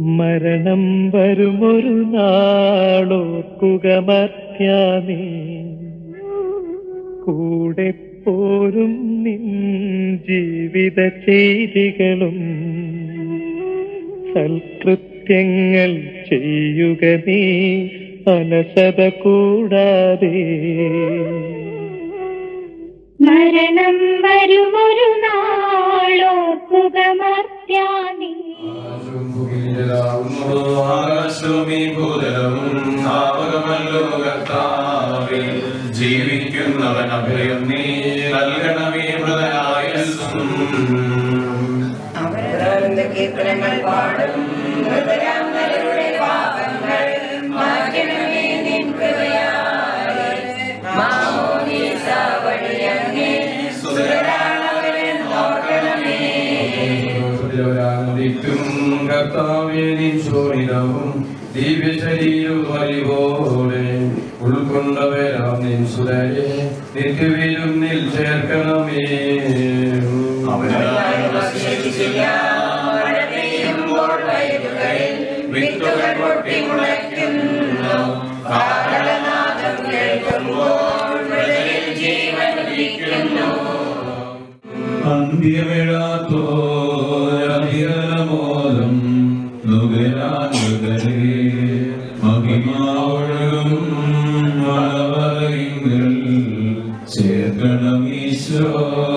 മരണം വരുമൊരു നാളോർക്കുക മർത്യാനേ കൂടെ പോരും നിൻ ജീവിത ചെയ്തികളും സൽകൃത്യങ്ങൾ ചെയ്യുക നീ അലസത കൂടാതെ മരണം വരുമൊരു നാളോർക്കുക മർത്യാനീ ജീവിക്കുന്നവൻ അഭയം നീ നൽകണമേ മൃതനായ അവരുടെ കീർത്തനങ്ങൾ പാടും മൃതരാമരുടെ പാപങ്ങൾ മാറ്റണമേ നിൻ കൃപയാലെ മാമോദീസ വഴിയങ്ങേ സുതരാണവരെ നോക്കണമേ കർത്താവേനിൻ ദിവ്യ ശരീരവും വലിപോലെ ഉൾക്കൊണ്ടവരാം നിൻ സുരയെ നിത്യവീരും നിൽ ചേർക്കണമേ മഴ പെയ്യുമ്പോൾ വയലുകളിൽ വിത്തുകൾ പൊട്ടി മുളയ്ക്കുന്നു കാഹളനാദം കേൾക്കുമ്പോൾ മൃതരിൽ ജീവൻ ഉദിക്കുന്നു അന്ത്യമിഴാത്തോരധികമോദം നുകരാനുകരേ മഹിമാവഴും മലവറയിൽ ചേർക്കണമീശോ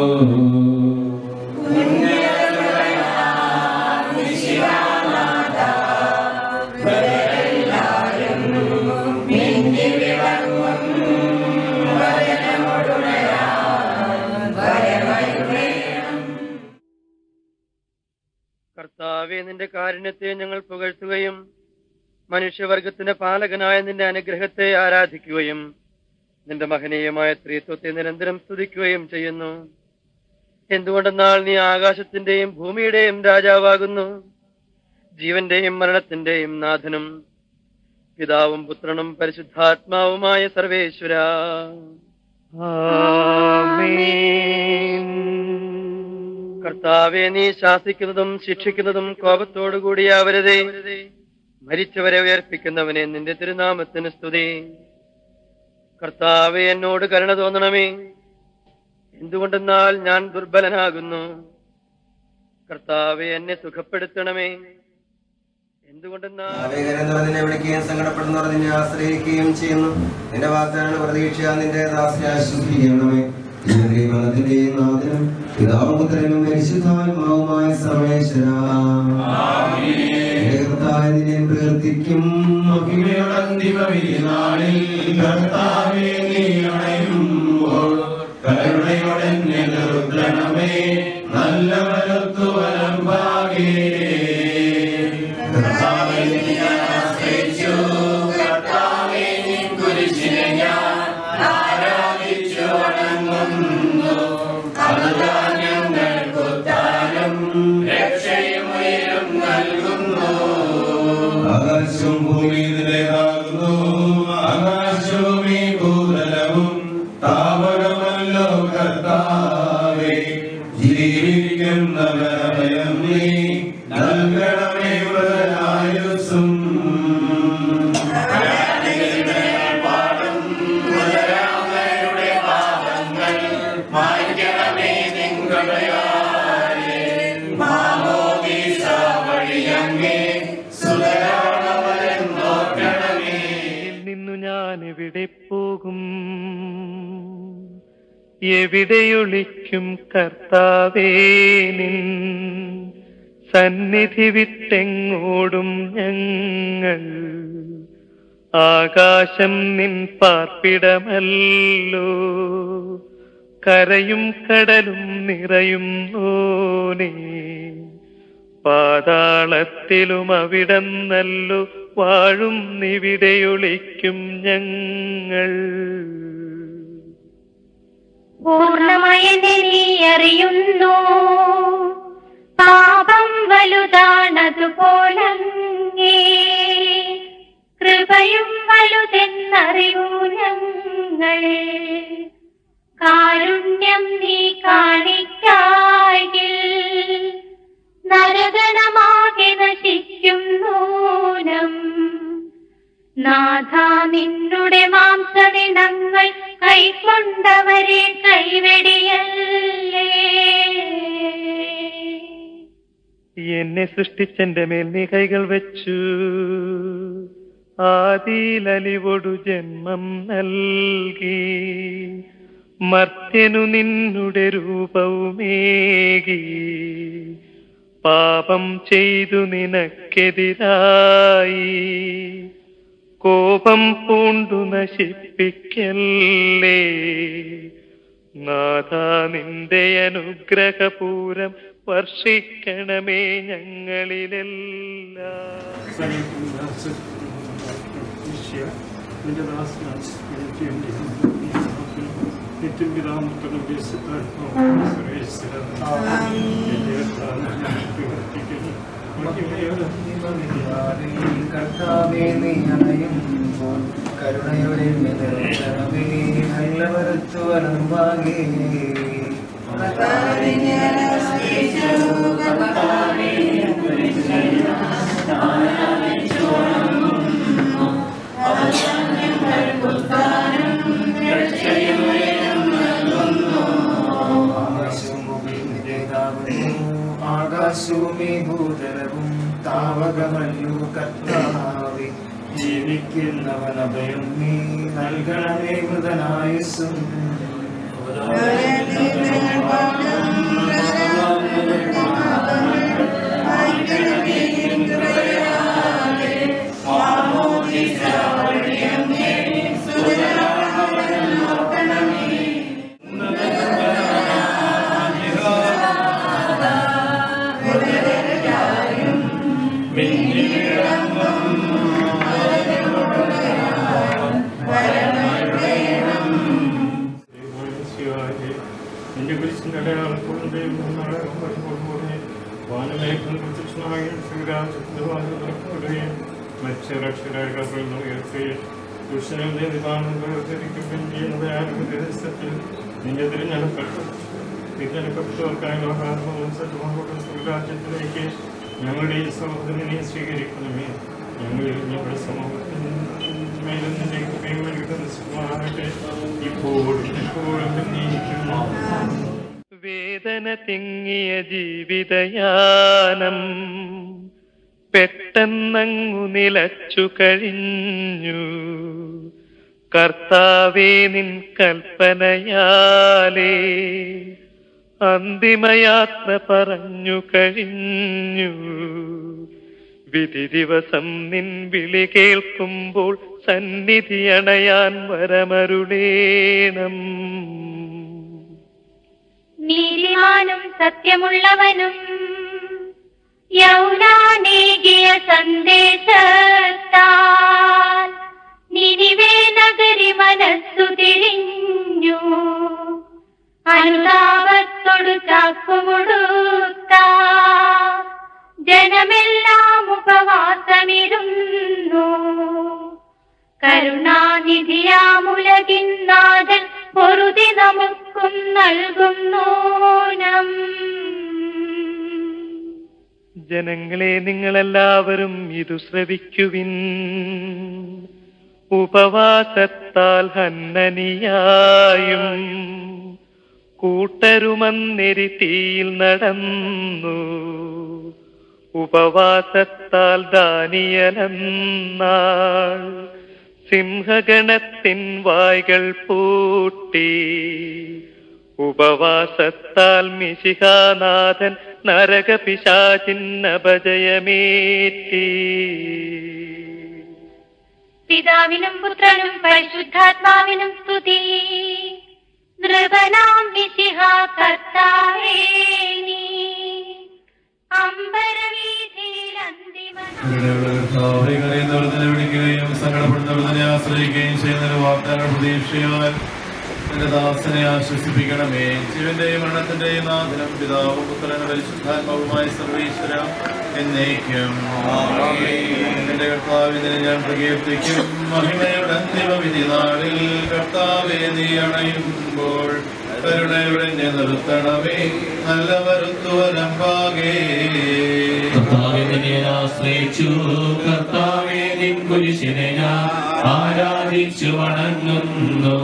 കർത്താവെ നിന്റെ കാരുണ്യത്തെ ഞങ്ങൾ പുകഴ്ത്തുകയും മനുഷ്യവർഗത്തിന്റെ പാലകനായ നിന്റെ അനുഗ്രഹത്തെ ആരാധിക്കുകയും നിന്റെ മഹനീയമായ സ്ത്രീത്വത്തെ നിരന്തരം സ്തുതിക്കുകയും ചെയ്യുന്നു എന്തുകൊണ്ടെന്നാൽ നീ ആകാശത്തിന്റെയും ഭൂമിയുടെയും രാജാവാകുന്നു ജീവന്റെയും മരണത്തിന്റെയും നാഥനും പിതാവും പുത്രനും പരിശുദ്ധാത്മാവുമായ സർവേശ്വര ആമേൻ കർത്താവെ നീ ശാസിക്കുന്നതും ശിക്ഷിക്കുന്നതും കോപത്തോടുകൂടിയാവരുതേ മരിച്ചവരെ ഉയർപ്പിക്കുന്നവനെ നിന്റെ തിരുനാമത്തിന് സ്തുതി കർത്താവെ എന്നോട് കരുണ തോന്നണമേ എന്തുകൊണ്ടെന്നാൽ ഞാൻ ദുർബലനാകുന്നു കർത്താവെ എന്നെ സുഖപ്പെടുത്തണമേ എന്തുകൊണ്ടെന്നാൽ ആവേഗരെന്നവർ നിന്നെ വിളിക്കുകയും സങ്കടപ്പെടുന്നവർ നിന്നെ ആശ്രയിക്കുകയും ചെയ്യുന്നു നിന്റെ വാഗ്ദാന പ്രതീക്ഷ നിന്റെ ദാസിനെ ആശ്വസിപ്പിക്കണമേ നിന്റെ മതത്തിന്റെയും നാഥനും പിതാവും പുത്രനും പരിശുദ്ധാത്മാവുമായ സർവേശ്വരായ നിന്നെ പ്രവർത്തിക്കും മഹിമയോടന്തിമവിനാളിൽ കർത്താവേ നീ അണയുമ്പോൾ കരുണയോടെ നിർത്തണമേ നല്ല വലത്തു വലം പാകേ കർത്താവേ നിന്നെ ഞാൻ ആശ്രയിച്ചു കർത്താവേ നിൻ കുരിശിനെ ഞാൻ ആരാധിച്ചു വണങ്ങുന്നു അതുതാൻ ഞങ്ങൾക്ക് ഉദ്ധാനം രക്ഷയും ഉയരും നൽകുന്നു ആകാശവും ഭൂമിയിലേതാകുന്നു ആകാശവും ഈ ഭൂതലവും താവകമല്ലോ കർത്താവേ ജീവിക്കുന്നവരഭയം നീ നൽകണമേ ഉടനായുസും മായ്ക്കണമേ നിങ്ങളെ മാമോദീസ വഴിയങ്ങേ സുതരാണവരൻ നോക്കണമേ നിന്നു ഞാൻ എവിടെ പോകും എവിടെയൊളിക്കും കർത്താവേ നിൻ സന്നിധി വിട്ടെങ്ങോടും ഞങ്ങൾ ആകാശം നിൻ പാർപ്പിടമല്ലോ കരയും കടലും നിറയും ഓനേ പാതാളത്തിലും അവിടം നല്ലു വാഴും നിവിടെയൊളിക്കും ഞങ്ങൾ പൂർണ്ണമയനെ നീ അറിയുന്നു പാപം വലുതാണതുപോലങ്ങേ കൃപയും വലുതെന്നറിയൂ ഞങ്ങൾ കാരുണ്യം നീ കാണിക്കായിൽ നരകണമാകെ നശിക്കുന്നു കൊണ്ടവരെ കൈവെടിയല്ലേ എന്നെ സൃഷ്ടിച്ചെന്റെ മേൽ നീ കൈകൾ വെച്ചു ആദിയിലലിവൊടു ജന്മം നൽകി മർത്യനു നിന്നുടെ രൂപവുമേകി പാപം ചെയ്തു നിനക്കെതിരായി കോപം പൂണ്ടു നശിപ്പിക്കല്ലേ നാഥ നിന്റെ അനുഗ്രഹപൂരം വർഷിക്കണമേ ഞങ്ങളിലെല്ലാം കർത്താവേ നീ അണയുമ്പോൾ കരുണയുടെ നിറമേ നല്ല വരുത്തുവനമ്പാകേ ആകാശവും ഈ ഭൂതലവും താവകമല്ലു കർത്താവേ ജീവിക്കുന്നവൻ അഭയം നീ നൽകണമേ മൃതനായുസും എന്റെ കുരിശിന്റെ അടയാളത്തോടും ദൈവം പോലെ വാനമേഘം പ്രത്യക്ഷമായ ശിവരാജുടെയും മത്സ്യരക്ഷരായ കഥകൾ ഉയർത്തുകയും പുരുഷനും ദേവിതാനും വേർതിരിക്കുകയും ചെയ്യുന്നത് ആരോഗ്യത്തിൽ നിന്റെ തിരഞ്ഞെടുക്കപ്പെട്ടു തിരഞ്ഞെടുക്കപ്പെട്ടവർക്കായ ലോകാത്മവും സജ്ജമാകുന്ന സുരാജ്യത്തിലേക്ക് ഞങ്ങളുടെ ഈ സഹോദരനെ സ്വീകരിക്കണമേ ഞങ്ങളിൽ ഞങ്ങളുടെ സമൂഹത്തിൽ മേലും നിന്റെ കൃപയും അനുഗ്രഹിക്കുമാറാകട്ടെ ഇപ്പോഴും എപ്പോഴും നീക്കുന്നു വേദന തിങ്ങിയ ജീവിതയാനം പെട്ടെന്നങ്ങു നിലച്ചു കഴിഞ്ഞു കർത്താവേ നിൻ കൽപ്പനയാലേ അന്തിമയാത്ര പറഞ്ഞു കഴിഞ്ഞു വിധി ദിവസം നിൻ വിളി കേൾക്കുമ്പോൾ സന്നിധി അണയാൻ വരമരുളേണം നീതിമാനും സത്യമുള്ളവനും യൗനാനേകിയ സന്ദേശത്താൽ നിനിവേ നഗരി മനസ്സു തിരിഞ്ഞു അനുതാപത്തോടു ചാക്കുമുടുത്ത ജനമെല്ലാം ഉപവാസമിരുന്നു കരുണാനിധിയാമുലകിന്നാഥൻ പൊറുതി നമുക്കും നൽകുന്നോനം ജനങ്ങളെ നിങ്ങളെല്ലാവരും ഇതു ശ്രവിക്കുവിൻ ഉപവാസത്താൽ ഹന്നനിയായും കൂട്ടരുമന്നെരി തീയിൽ നടന്നു ഉപവാസത്താൽ ദാനിയലെന്നാൾ സിംഹഗണത്തിൻ വായ്കൾ പൂട്ടി ഉപവാസത്താൽ മിശിഹാനാഥൻ നരകപിശാചിൻ അപജയമേറ്റി പിതാവിനും പുത്രനും പരിശുദ്ധാത്മാവിനും സ്തുതി നൃപനാം മിശിഹ കർത്താവേ നീ അമ്പരവീഥിയിൽ അന്തിമ വിളിക്കുകയും സങ്കടപ്പെടുന്നവരെ ആശ്രയിക്കുകയും ചെയ്യുന്ന വാഗ്ദാന പ്രതീക്ഷയാൽ എന്റെ ദാസനെ ആശ്വസിപ്പിക്കണമേ ജീവന്റെയും മരണത്തിന്റെയും നാഥനും പിതാവും പുത്രനും പരിശുദ്ധാത്മാവുമായ സർവേശ്വര എന്നേക്കും എന്റെ കർത്താവിനെ ഞാൻ പ്രകീർത്തിക്കും മഹിമയുടെ അന്തിമ വിധി നാളിൽ കർത്താവെ നീ അണയുമ്പോൾ കരുണയുടെ എന്നെ നിർത്തണമേ നല്ല വരുത്തുവനമ്പാകേ കർത്താവെ നിന്നെ ഞാൻ ആശ്രയിച്ചു കർത്താവെ നിൻ കുരിശിനെ ഞാൻ ആരാധിച്ചു വണങ്ങുന്നു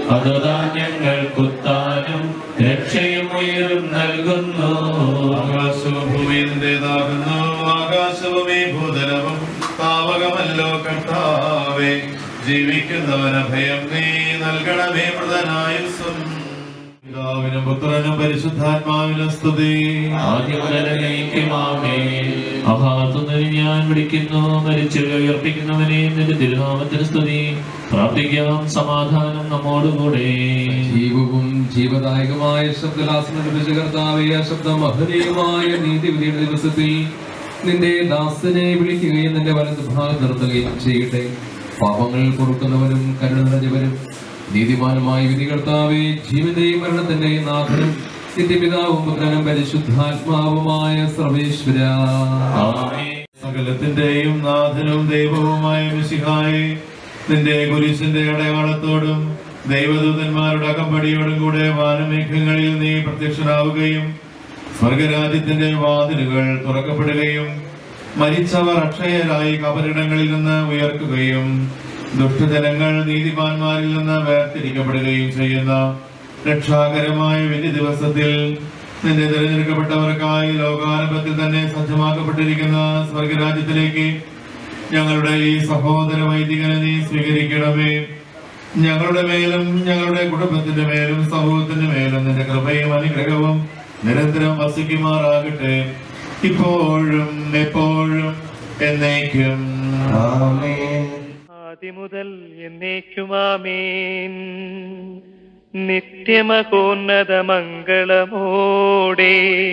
അതതാ ഞങ്ങൾക്കുത്താനും രക്ഷയും ഉയരും നൽകുന്നു ആകാശവും ഭൂമിയും നിന്റേതാകുന്നു ആകാശവും ഈ ഭൂതലവും താവകമല്ലോ കർത്താവേ ജീവിക്കുന്നവന് ഭയം നീ നൽകണമേ മൃതനായുസ്സും പിതാവിനും പുത്രനും പരിശുദ്ധാത്മാവിനും സ്തുതി ആദ്യം മുതലേക്കുമാമേ അഹാത്തുന്നതിന് ഞാൻ വിളിക്കുന്നു മരിച്ചവരെ ഉയർപ്പിക്കുന്നവനെ നിന്റെ തിരുനാമത്തിന് സ്തുതി പ്രാർത്ഥിക്കാം സമാധാനം നമ്മോടുകൂടെ ജീവവും ജീവദായകമായ ശബ്ദലാസനം ലഭിച്ച കർത്താവേ ആ ശബ്ദം മഹനീയമായ നീതിവിധിയുടെ ദിവസത്തിൽ നിന്റെ ദാസനെ വിളിക്കുകയും നിന്റെ വലത് ഭാഗം നിർത്തുകയും ചെയ്യട്ടെ പാപങ്ങൾ പൊറുക്കുന്നവനും കരുണ നിറഞ്ഞവനും നീതിമാനുമായ വിധി കർത്താവേ ജീവന്റെയും മരണത്തിന്റെയും നാഥനും നിന്റെ പിതാവും പുത്രനും പരിശുദ്ധാത്മാവുമായ സർവേശ്വര സകലത്തിന്റെയും നാഥനും ദൈവവുമായ മിശിഹായെ നിന്റെ കുരിശിന്റെ അടയാളത്തോടും ദൈവദൂതന്മാരുടെ അകമ്പടിയോടും കൂടെ വാനമേഘങ്ങളിൽ നീ പ്രത്യക്ഷനാവുകയും സ്വർഗരാജ്യത്തിന്റെ വാതിലുകൾ തുറക്കപ്പെടുകയും മരിച്ചവർ അക്ഷയരായി കബറിടങ്ങളിൽ നിന്ന് ഉയർക്കുകയും ദുഷ്ടജനങ്ങൾ നീതിമാന്മാരിൽ നിന്ന് വേർതിരിക്കപ്പെടുകയും ചെയ്യുന്ന രക്ഷാകരമായ വലിയ ദിവസത്തിൽ നിന്റെ തിരഞ്ഞെടുക്കപ്പെട്ടവർക്കായി ലോകാരംഭത്തിൽ തന്നെ സജ്ജമാക്കപ്പെട്ടിരിക്കുന്ന സ്വർഗരാജ്യത്തിലേക്ക് ഞങ്ങളുടെ ഈ സഹോദര വൈദികനെ നീ സ്വീകരിക്കണമേ ഞങ്ങളുടെ മേലും ഞങ്ങളുടെ കുടുംബത്തിന്റെ മേലും സമൂഹത്തിന്റെ മേലും നിന്റെ കൃപയും അനുഗ്രഹവും നിരന്തരം വസിക്കുമാറാകട്ടെ ഇപ്പോഴും എപ്പോഴും എന്നേക്കും ആദിമുതൽ എന്നേക്കുമാമേൻ നിത്യമകോന്നത മംഗളമോടെ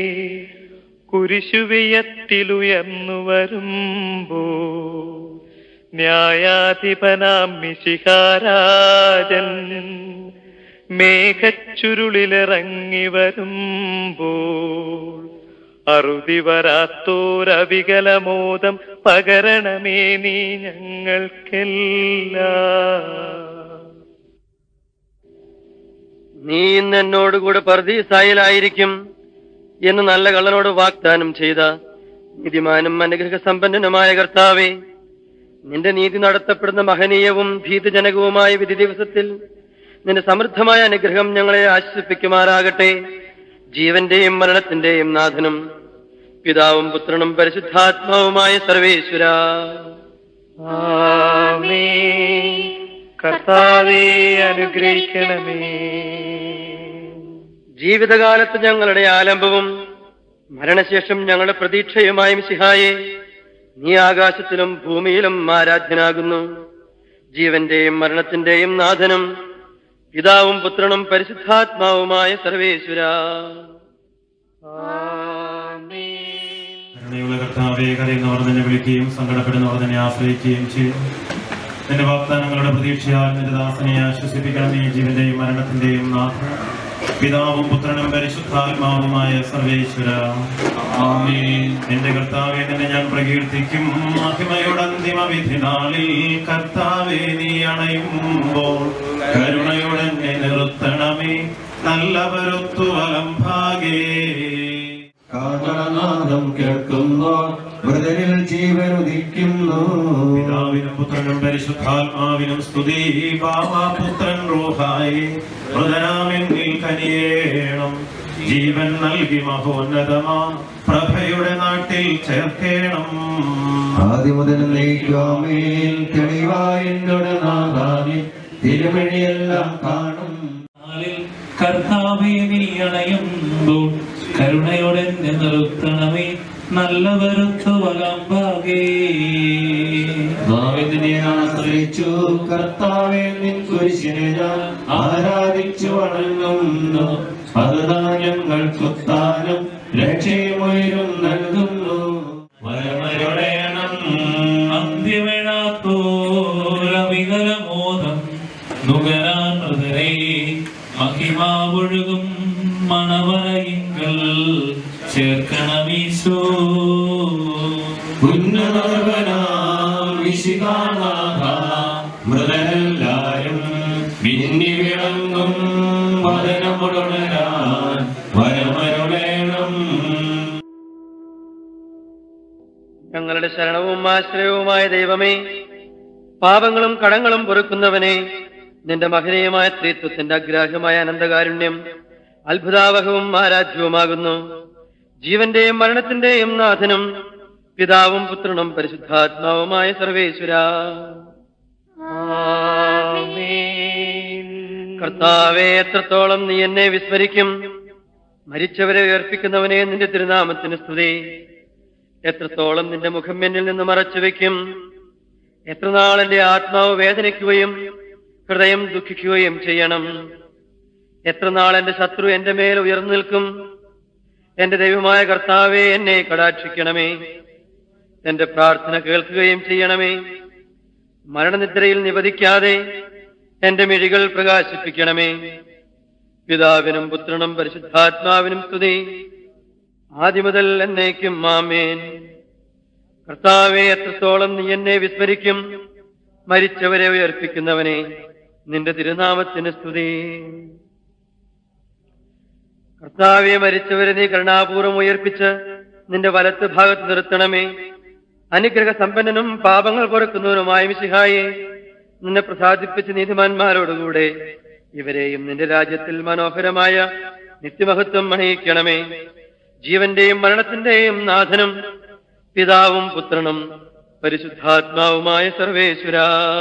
കുരിശുവിയത്തിലുയർന്നു വരുമ്പോ ന്യായാധിപനാം മിശിഹാരാജൻ മേഘച്ചുരുളിലിറങ്ങി വരുമ്പോൾ അറുതി വരാത്തോരവികലമോദം പകരണമേ നീ ഞങ്ങൾക്കെല്ലാം നീ ഇന്ന് എന്നോടുകൂടെ പർദീസായിലായിരിക്കും എന്ന് നല്ല കള്ളനോട് വാഗ്ദാനം ചെയ്ത നീതിമാനും അനുഗ്രഹ സമ്പന്നനുമായ കർത്താവേ നിന്റെ നീതി നടത്തപ്പെടുന്ന മഹനീയവും ഭീതജനകവുമായ വിധി ദിവസത്തിൽ നിന്റെ സമൃദ്ധമായ അനുഗ്രഹം ഞങ്ങളെ ആശ്വസിപ്പിക്കുമാറാകട്ടെ ജീവന്റെയും മരണത്തിന്റെയും നാഥനും പിതാവും പുത്രനും പരിശുദ്ധാത്മാവുമായ സർവേശ്വര ആമേൻ കർത്താവെ അനുഗ്രഹിക്കണമേ ജീവിതകാലത്ത് ഞങ്ങളുടെ ആലംബവും മരണശേഷം ഞങ്ങളുടെ പ്രതീക്ഷയുമായ മിശിഹായെ നീ ആകാശത്തിലും ഭൂമിയിലും ആരാധ്യനാകുന്നു ജീവന്റെയും മരണത്തിന്റെയും നാഥനും പിതാവും പുത്രനും പരിശുദ്ധാത്മാവുമായ സർവേശ്വര കരുണയുള്ള കർത്താവെ കരയുന്നവർ നിന്നെ വിളിക്കുകയും സങ്കടപ്പെടുന്നവർ നിന്നെ ആശ്രയിക്കുകയും ചെയ്യും നിന്റെ വാഗ്ദാനങ്ങളുടെ പ്രതീക്ഷയാൽ നിന്റെ ദാസനെ ആശ്വസിപ്പിക്കണമേ ജീവന്റെയും മരണത്തിന്റെയും നാഥ പിതാവും പുത്രനും പരിശുദ്ധാത്മാവുമായ സർവേശ്വര ആമേൻ എന്റെ കർത്താവെ നിന്നെ ഞാൻ പ്രകീർത്തിക്കും മഹിമയുടെ അന്തിമ വിധി നാളിൽ കർത്താവെ നീ അണയുമ്പോൾ കരുണയോടെ എന്നെ നിർത്തണമേ നല്ലവരൊത്തു വലം ഭാഗേ കാഹളനാദം കേൾക്കുമ്പോൾ മൃതരിൽ ജീവൻ ഉദിക്കുന്നു പിതാവിനും പുത്രനും പരിശുദ്ധാത്മാവിനും സ്തുതി ബാബാപുത്രൻ റൂഹായി മൃതനാമെന്നിൽ കനിയേണം ജീവൻ നൽകി മഹോന്നതമാ പ്രഭയുടെ നാട്ടിൽ ചേർക്കേണം ആദ്യം മുതൽ നീക്കാമേൽ തെളിവായി എന്നോട് നാദാനി തിരുമഴിയെല്ലാം കാണും നാളിൽ കർത്താവെ നീ അണയുമ്പോൾ കരുണയോടെ എന്നെ നിർത്തണമേ നല്ലവരുത്തു വലമ്പാകേ ദാവീദിനെ ആശ്രയിച്ചു കർത്താവെ നിൻ കുരിശിനെ ഞാൻ ആരാധിച്ചു വണങ്ങുന്നു അതുതാ ഞങ്ങൾക്കുത്താനും രക്ഷയുമുയരും നൽകുന്നു വരമരുടേണം അന്ത്യവേഴാത്തോരവികലമോദം നുകരാൻ മൃതരെ മഹിമാവൊഴുകും മണവരയിങ്കൽ ചേർക്കണമീശോ ഉന്നതനാം വിശികാനാഥ മൃതരെല്ലാരും മിന്നി വിളങ്ങും വദനമുടരാൻ വരമരുളേണം ഞങ്ങളുടെ ശരണവും ആശ്രയവുമായ ദൈവമേ പാപങ്ങളും കടങ്ങളും പൊറുക്കുന്നവനെ നിന്റെ മഹനീയമായ സ്ത്രീത്വത്തിന്റെ അഗ്രാഹ്യമായ അനന്തകാരുണ്യം അത്ഭുതാവഹവും ആരാധ്യവുമാകുന്നു ജീവന്റെയും മരണത്തിന്റെയും നാഥനും പിതാവും പുത്രനും പരിശുദ്ധാത്മാവുമായ സർവേശ്വര കർത്താവെ എത്രത്തോളം നീ എന്നെ വിസ്മരിക്കും മരിച്ചവരെ ഉയർപ്പിക്കുന്നവനെ നിന്റെ തിരുനാമത്തിന് സ്തുതി എത്രത്തോളം നിന്റെ മുഖം എന്നിൽ നിന്ന് മറച്ചു വെക്കും എത്ര നാൾ എന്റെ ആത്മാവ് വേദനിക്കുകയും ഹൃദയം ദുഃഖിക്കുകയും ചെയ്യണം എത്ര നാൾ എന്റെ ശത്രു എന്റെ മേൽ ഉയർന്നു നിൽക്കും എന്റെ ദൈവമായ കർത്താവെ എന്നെ കടാക്ഷിക്കണമേ എന്റെ പ്രാർത്ഥന കേൾക്കുകയും ചെയ്യണമേ മരണനിദ്രയിൽ നിവധിക്കാതെ എന്റെ മിഴികൾ പ്രകാശിപ്പിക്കണമേ പിതാവിനും പുത്രനും പരിശുദ്ധാത്മാവിനും സ്തുതി ആദ്യമുതൽ എന്നേക്കും മാമേൻ കർത്താവെ എത്രത്തോളം നീ എന്നെ വിസ്മരിക്കും മരിച്ചവരെ ഉയർപ്പിക്കുന്നവനെ നിന്റെ തിരുനാമത്തിന് സ്തുതി കർത്താവെ മരിച്ചവരെ നീ കരുണാപൂർവം ഉയർപ്പിച്ച് നിന്റെ വലത്ത് ഭാഗത്ത് നിർത്തണമേ അനുഗ്രഹ സമ്പന്നനും പാപങ്ങൾ പൊറുക്കുന്നവനുമായ മിശിഹായെ നിന്നെ പ്രസാദിപ്പിച്ച നീതിമാന്മാരോടുകൂടെ ഇവരെയും നിന്റെ രാജ്യത്തിൽ മനോഹരമായ നിത്യമഹത്വം അണിയിക്കണമേ ജീവന്റെയും മരണത്തിന്റെയും നാഥനും പിതാവും പുത്രനും പരിശുദ്ധാത്മാവുമായ സർവേശ്വര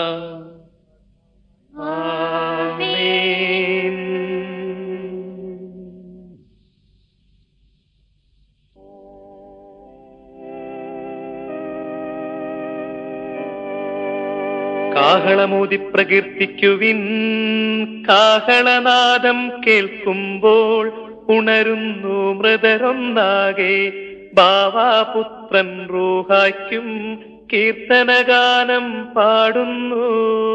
കാഹളമൂതി പ്രകീർത്തിക്കുവിൻ കാഹളനാദം കേൾക്കുമ്പോൾ ഉണരുന്നു മൃതരൊന്നാകെ ബാവാപുത്രൻ റൂഹായ്ക്കും കീർത്തനഗാനം പാടുന്നു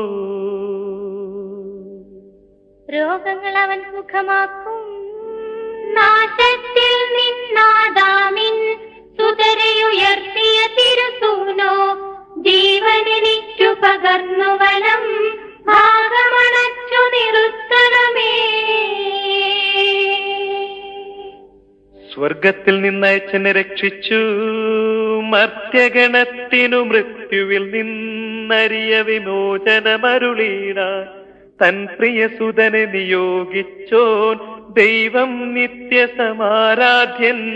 രോഗങ്ങൾ അവൻ സുഖമാക്കും നാശത്തിൽ നിന്നാദാമിൻ സുതരയുയർത്തിയ തിരുസൂനോ ജീവനെനിക്കു പകർന്നു വനം ഭാഗമണച്ചു നിർത്തണമേ സ്വർഗത്തിൽ നിന്നയച്ചനെ രക്ഷിച്ചു മർത്യഗണത്തിനു മൃത്യുവിൽ നിന്നറിയ വിമോചനമരുളീട തൻ പ്രിയസുതനെ നിയോഗിച്ചോൻ ദൈവം നിത്യസമാരാധ്യൻ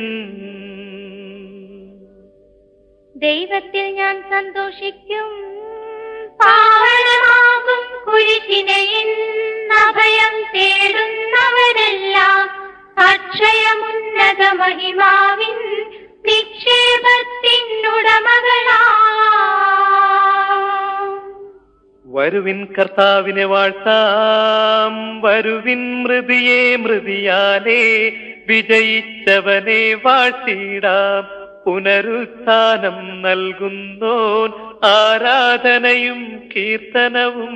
ദൈവത്തിൽ ഞാൻ സന്തോഷിക്കും പാവനമാകും കുരിശിനയിൽ അഭയം തേടുന്നവരെല്ലാം അക്ഷയമുന്നത മഹിമാവിൻ നിക്ഷേപത്തിനുടമകളാ വരുവിൻ കർത്താവിനെ വാഴ്ത്താം വരുവിൻ മൃതിയെ മൃതിയാലേ വിജയിച്ചവനെ വാഴ്ത്തിടാം പുനരുത്ഥാനം നൽകുന്നോൻ ആരാധനയും കീർത്തനവും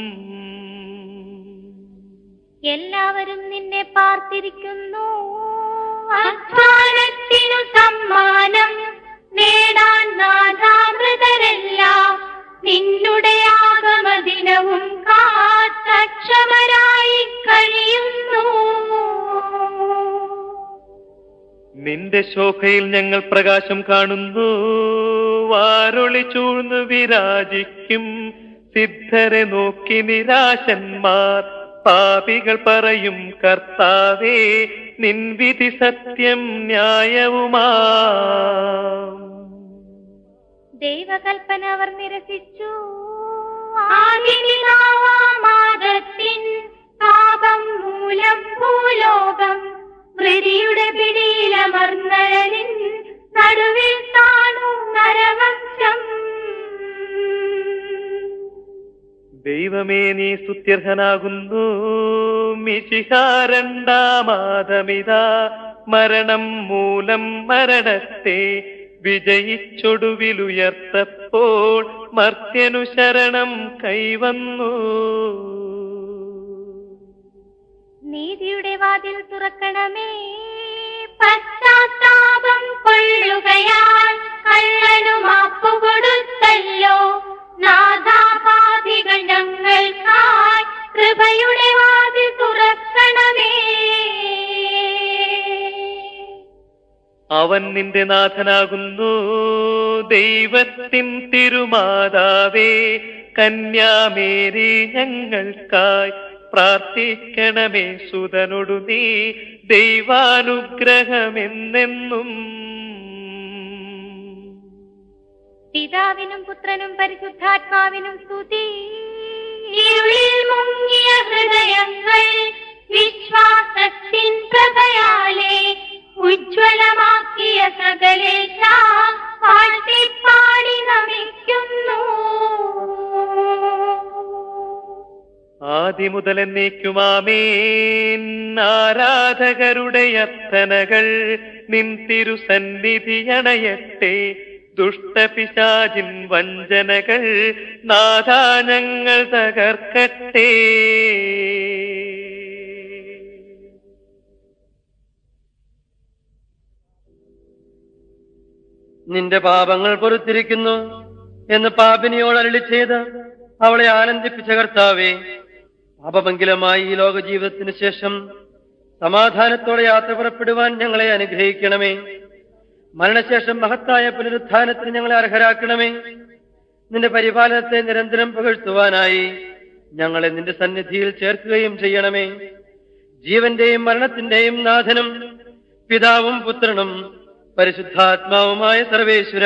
എല്ലാവരും നിന്നെ പാർത്തിരിക്കുന്നു അധ്വാനത്തിനു സമ്മാനം നേടാൻ നാഥാമൃതരെല്ലാം നിന്നുടെ ആഗമദിനവും കാത്തക്ഷമരായി കഴിയുന്നു നിന്റെ ശോഭയിൽ ഞങ്ങൾ പ്രകാശം കാണുന്നു വാരൊളി ചൂഴ്ന്നു വിരാജിക്കും സിദ്ധരെ നോക്കി നിരാശന്മാർ പാപികൾ പറയും കർത്താവേ നിൻവിധി സത്യം ന്യായവുമാ ദൈവകൽപ്പന അവർ നിരസിച്ചു ആദിപിതാവാമാദത്തിൻ പാപം മൂലം ഭൂലോകം മൃതിയുടെ പിടിയിലമർന്നരലിൻ നടുവിൽ താണു നരവംശം ദൈവമേ നീ സ്തുത്യർഹനാകുന്നു മിശിഹാരണ്ടാമാതമിതാ മരണം മൂലം മരണത്തെ വിജയിച്ചൊടുവിലുയർത്തപ്പോൾ മർത്യനു ശരണം കൈവന്നു നീതിയുടെ വാതിൽ തുറക്കണമേ പശ്ചാത്താപം കൊള്ളുകയാൽ കള്ളനു മാപ്പു കൊടുത്തല്ലോ നാഥാപാതികൾ ഞങ്ങൾക്കായി കൃപയുടെ വാതിൽ തുറക്കണമേ അവൻ നിന്റെ നാഥനാകുന്നു ദൈവത്തിൻ തിരുമാതാവേ കന്യാമേരി ഞങ്ങൾക്കായി പ്രാർത്ഥിക്കണമേ സുതനൊടു നീ ദൈവാനുഗ്രഹമെന്നെന്നും പിതാവിനും പുത്രനും പരിശുദ്ധാത്മാവിനും സ്തുതി ഇരുളിൽ മുങ്ങിയ ഹൃദയങ്ങൾ വിശ്വാസത്തിൻ പ്രഭയാലെ ഉജ്ജ്വലമാക്കിയ സകലേശ പാടി നമിക്കുന്നു ആദിമുതൽ എന്നേക്കുമാമേൻ ആരാധകരുടെ അർത്ഥനകൾ നിൻ തിരുസന്നിധി അണയട്ടെ ദുഷ്ടപിശാചിൻ വഞ്ചനകൾ നാഥാ ഞങ്ങൾ തകർക്കട്ടെ നിന്റെ പാപങ്ങൾ പൊറുത്തിരിക്കുന്നു എന്ന് പാപിനിയോട് അരളി ചെയ്ത് അവളെ ആനന്ദിപ്പിച്ച കർത്താവേ പാപമംഗലമായി ഈ ലോക ജീവിതത്തിന് ശേഷം സമാധാനത്തോടെ യാത്ര പുറപ്പെടുവാൻ ഞങ്ങളെ അനുഗ്രഹിക്കണമേ മരണശേഷം മഹത്തായ പുനരുത്ഥാനത്തിന് ഞങ്ങളെ അർഹരാക്കണമേ നിന്റെ പരിപാലനത്തെ നിരന്തരം പുകഴ്ത്തുവാനായി ഞങ്ങളെ നിന്റെ സന്നിധിയിൽ ചേർക്കുകയും ചെയ്യണമേ ജീവന്റെയും മരണത്തിന്റെയും നാഥനും പിതാവും പുത്രനും പരിശുദ്ധാത്മാവുമായ സർവേശ്വര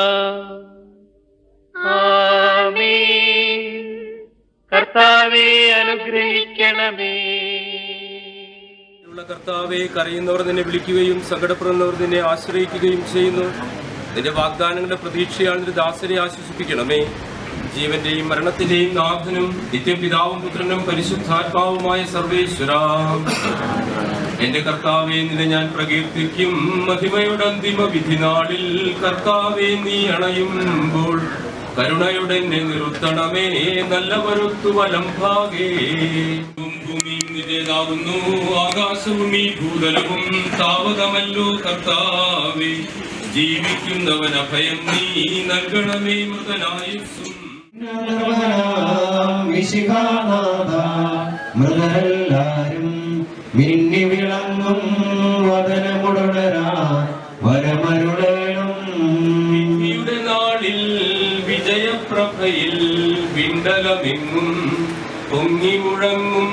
ആമേൻ കർത്താവെ അനുഗ്രഹിക്കണമേ ഉള്ള കർത്താവെ കരയുന്നവർ നിന്നെ വിളിക്കുകയും സങ്കടപ്പെടുന്നവർ നിന്നെ ആശ്രയിക്കുകയും ചെയ്യുന്നു നിന്റെ വാഗ്ദാനങ്ങളുടെ പ്രതീക്ഷയാൽ നിന്റെ ദാസരെ ആശ്വസിപ്പിക്കണമേ ജീവന്റെയും മരണത്തിന്റെയും നാഥനും നിത്യപിതാവും പുത്രനും പരിശുദ്ധാത്മാവുമായ സർവേശ്വര എന്റെ കർത്താവെ നിന്നെ ഞാൻ പ്രകീർത്തിക്കും മഹിമയുടെ അന്തിമ വിധി നാളിൽ കർത്താവെ നീ അണയുമ്പോൾ കരുണയുടെ എന്നെ നിർത്തണമേ നല്ല വരുത്തു വലം ഭാഗേ ഭൂമിയും നിന്റേതാവുന്നു ആകാശവും ഈ ഭൂതലവും താവകമല്ലോ കർത്താവേ ജീവിക്കുന്നവൻ അഭയം നീ നൽകണമേ മൃതനായുസ്സും വിശിഖാനാഥ മൃതരെല്ലാരും മിന്നി വിളങ്ങും വദനമുടരാ വരമരുളേണം വിധിയുടെ നാളിൽ വിജയപ്രഭയിൽ വിണ്ടലമെങ്ങും പൊങ്ങി മുഴങ്ങും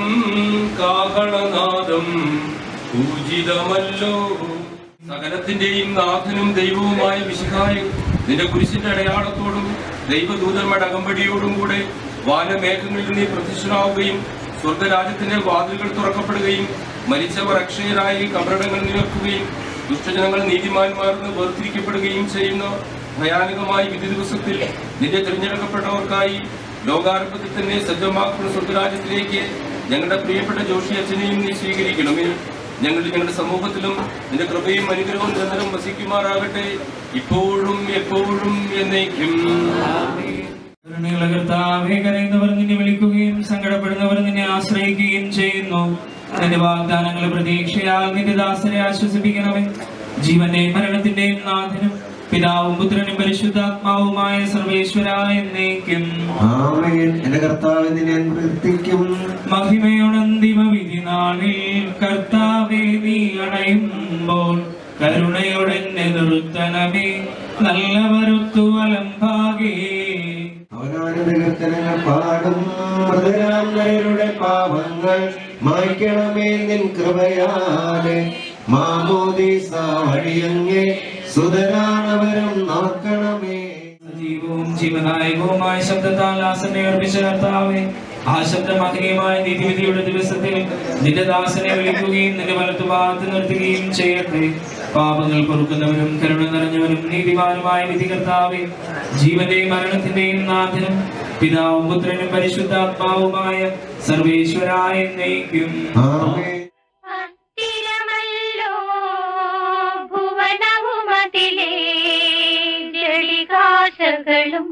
കാഹളനാദം പൂജിതമല്ലോ സകലത്തിന്റെയും നാഥനും ദൈവവുമായ വിശുദ്ധായ നിന്റെ കുരിശിന്റെ അടയാളത്തോടും ദൈവദൂതന്മാരുടെ അകമ്പടിയോടും കൂടെ വാനമേഘങ്ങളിൽ നീ പ്രത്യക്ഷനാവുകയും സ്വർഗരാജ്യത്തിന്റെ വാതിലുകൾ തുറക്കപ്പെടുകയും മരിച്ചവർ അക്ഷയരായി കബറിടങ്ങൾ നിരക്കുകയും ദുഷ്ടജനങ്ങൾ നീതിമാന്മാർന്ന് വേർതിരിക്കപ്പെടുകയും ചെയ്യുന്ന ഭയാനകമായ വിധി ദിവസത്തിൽ നിന്റെ തിരഞ്ഞെടുക്കപ്പെട്ടവർക്കായി ലോകാരംഭത്തിൽ തന്നെ സജ്ജമാക്കുന്ന സ്വർഗരാജ്യത്തിലേക്ക് ഞങ്ങളുടെ പ്രിയപ്പെട്ട ജോഷി അച്ഛനെയും നീ സ്വീകരിക്കണമേ ഞങ്ങൾ ഞങ്ങളുടെ സമൂഹത്തിലും നിന്റെ കൃപയും അനുഗ്രഹവും നിരന്തരം വസിക്കുമാറാകട്ടെ ഇപ്പോഴും എപ്പോഴും എന്നേക്കും കരുണയുള്ള കർത്താവേ കരയുന്നവർ നിന്നെ വിളിക്കുകയും സങ്കടപ്പെടുന്നവർ നിന്നെ ആശ്രയിക്കുകയും ചെയ്യുന്നു നിന്റെ വാഗ്ദാനങ്ങളെ പ്രതീക്ഷയാൽ നിന്റെ ദാസരെ ആശ്വസിപ്പിക്കണമേ ജീവന്റെയും മരണത്തിന്റെയും നാഥനും പിതാവും പുത്രനും പരിശുദ്ധാത്മാവുമായ സർവേശ്വര എന്നേക്കും ആമേൻ എന്റെ കർത്താവിനെ ഞാൻ പ്രവർത്തിക്കും മഹിമയുണന്തിമ വിധി നാളിൽ കർത്താവേ നീ അണയുമ്പോൾ കരുണയോടെ നിർത്തണമേ നല്ല വരുത്തു വലംഭാഗേ അവനാരുടെ കീർത്തനങ്ങൾ പാടും മൃതരാം നരരുടെ പാപങ്ങൾ മായ്ക്കണമേ നിൻ കൃപയാലെ മാമോദീസ വഴിയങ്ങേ സുതരാണവരും നോക്കണമേ ജീവവും ജീവനായകവുമായ ശബ്ദത്താൽ ആസനെ അർപ്പിച്ച കർത്താവേ ആ ശബ്ദമഹനീയമായ നീതിവിധിയുടെ ദിവസത്തിൽ നിന്റെ ദാസനെ വിളിക്കുകയും നിന്റെ വലത്തു ഭാഗത്ത് നിർത്തുകയും ചെയ്യട്ടെ പാപങ്ങൾ പൊറുക്കുന്നവനും കരുണ നിറഞ്ഞവനും നീതിമാനുമായ വിധി കർത്താവേ ജീവന്റെയും മരണത്തിന്റെയും നാഥനും പിതാവും പുത്രനും പരിശുദ്ധാത്മാവുമായ സർവേശ്വരായ നയിക്കും ആമേൻ അസ്ഥിരമല്ലോ ഭുവനവുമതിലേ ജളികാശകളും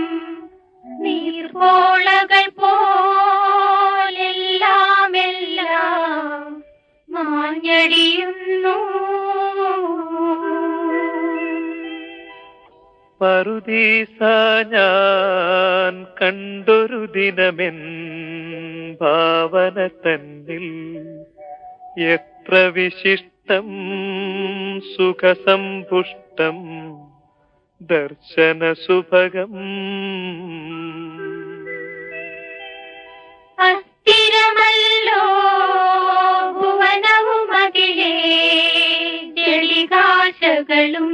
നീർപോളകൾ പോലെല്ലാം എല്ലാം മാഞ്ഞടിയുന്നു പറുദീസ ഞാൻ കണ്ടൊരു ദിനമെൻ ഭാവന തന്നിൽ എത്ര വിശിഷ്ടം സുഖസമ്പുഷ്ടം ദർശന സുഭഗം അസ്ഥിരമല്ലോ ഭുവനവുമകിലേ ജളികാശകളും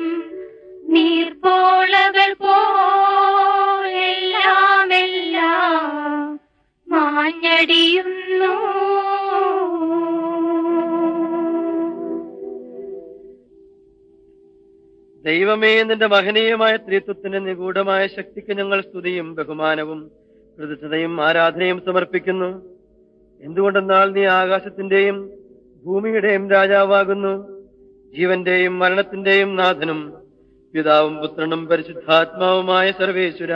നീർപ്പോളകൾ പോലെല്ലാം എല്ലാം മാഞ്ഞടിയുന്നു ദൈവമേ നിന്റെ മഹനീയമായ ത്രിത്വത്തിന് നിഗൂഢമായ ശക്തിക്ക് ഞങ്ങൾ സ്തുതിയും ബഹുമാനവും കൃതജ്ഞതയും ആരാധനയും സമർപ്പിക്കുന്നു എന്തുകൊണ്ടെന്നാൽ നീ ആകാശത്തിന്റെയും ഭൂമിയുടെയും രാജാവാകുന്നു ജീവന്റെയും മരണത്തിന്റെയും നാഥനും പിതാവും പുത്രനും പരിശുദ്ധാത്മാവുമായ സർവേശ്വര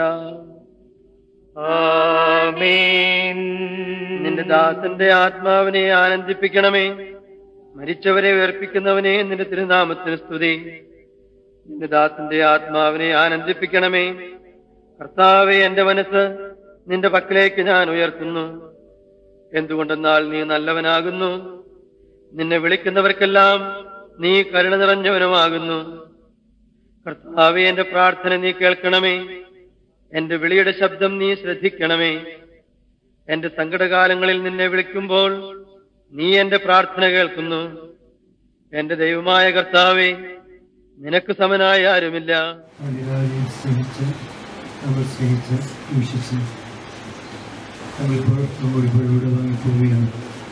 ആമേൻ നിന്റെ ദാസന്റെ ആത്മാവിനെ ആനന്ദിപ്പിക്കണമേ മരിച്ചവരെ ഉയർപ്പിക്കുന്നവനെ നിന്റെ തിരുനാമത്തിന് സ്തുതി നിന്റെ ദാസന്റെ ആത്മാവിനെ ആനന്ദിപ്പിക്കണമേ കർത്താവെ എന്റെ മനസ്സ് നിന്റെ പക്കലേക്ക് ഞാൻ ഉയർത്തുന്നു എന്തുകൊണ്ടെന്നാൽ നീ നല്ലവനാകുന്നു നിന്നെ വിളിക്കുന്നവർക്കെല്ലാം നീ കരുണ നിറഞ്ഞവനുമാകുന്നു കർത്താവെ എന്റെ പ്രാർത്ഥന നീ കേൾക്കണമേ എന്റെ വിളിയുടെ ശബ്ദം നീ ശ്രദ്ധിക്കണമേ എന്റെ സങ്കടകാലങ്ങളിൽ നിന്നെ വിളിക്കുമ്പോൾ നീ എന്റെ പ്രാർത്ഥന കേൾക്കുന്നു എന്റെ ദൈവമായ കർത്താവെ നിനക്ക് സമനായ ആരുമില്ല അതിരാജ്യം സ്നേഹിച്ച് നമ്മൾ സ്നേഹിച്ച് വീക്ഷിച്ച് നമ്മളിപ്പോൾ നമ്മളിപ്പോഴിലൂടെ വാങ്ങിപ്പോവുകയാണ്